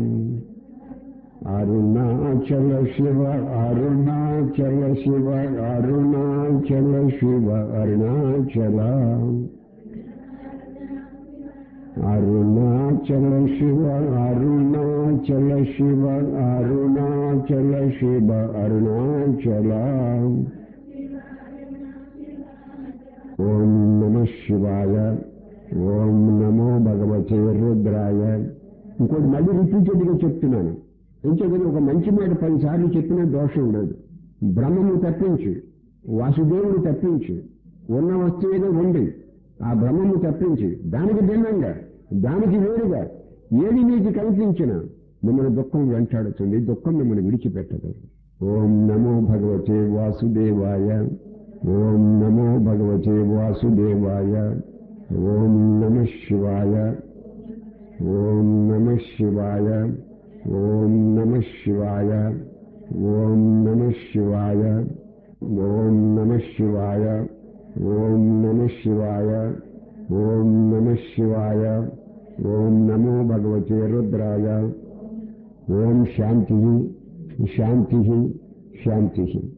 అరుణాచల శివ అరుణాచల శివ అరుణాచల శివ అరుణాచల అరుణాచల శివ అరుణాచల శివ అరుణాచల శివ అరుణాచల ఓం నమ శివాయ ఓం నమో భగవతే రుద్రాయ ఇంకోటి మళ్ళీ రిపీటెడ్గా చెప్తున్నాను ఇంకొకటి ఒక మంచి మాట పదిసార్లు చెప్పినా దోషం ఉండదు బ్రహ్మము తప్పించి వాసుదేవుడు తప్పించి ఉన్న వస్తువేదో ఉండి ఆ బ్రహ్మము తప్పించి దానికి భిన్నంగా దానికి వేరుగా ఏది మీకు కల్పించిన మిమ్మల్ని దుఃఖం వెంటాడుతుంది దుఃఖం మిమ్మల్ని విడిచిపెట్టదు ఓం నమో భగవతే వాసుదేవాయ ఓం నమో భగవతే వాసుదేవాయ ఓం నమ శివాయ ఓం నమ శివాయ ఓం నమ శివాయ ఓం నమ శివాయ ఓం నమ శివాయ ఓం నమ శివాయ ఓం నమ శివాయ ఓం నమో భగవతే రుద్రాయ ఓం శాంతి శాంతి శాంతి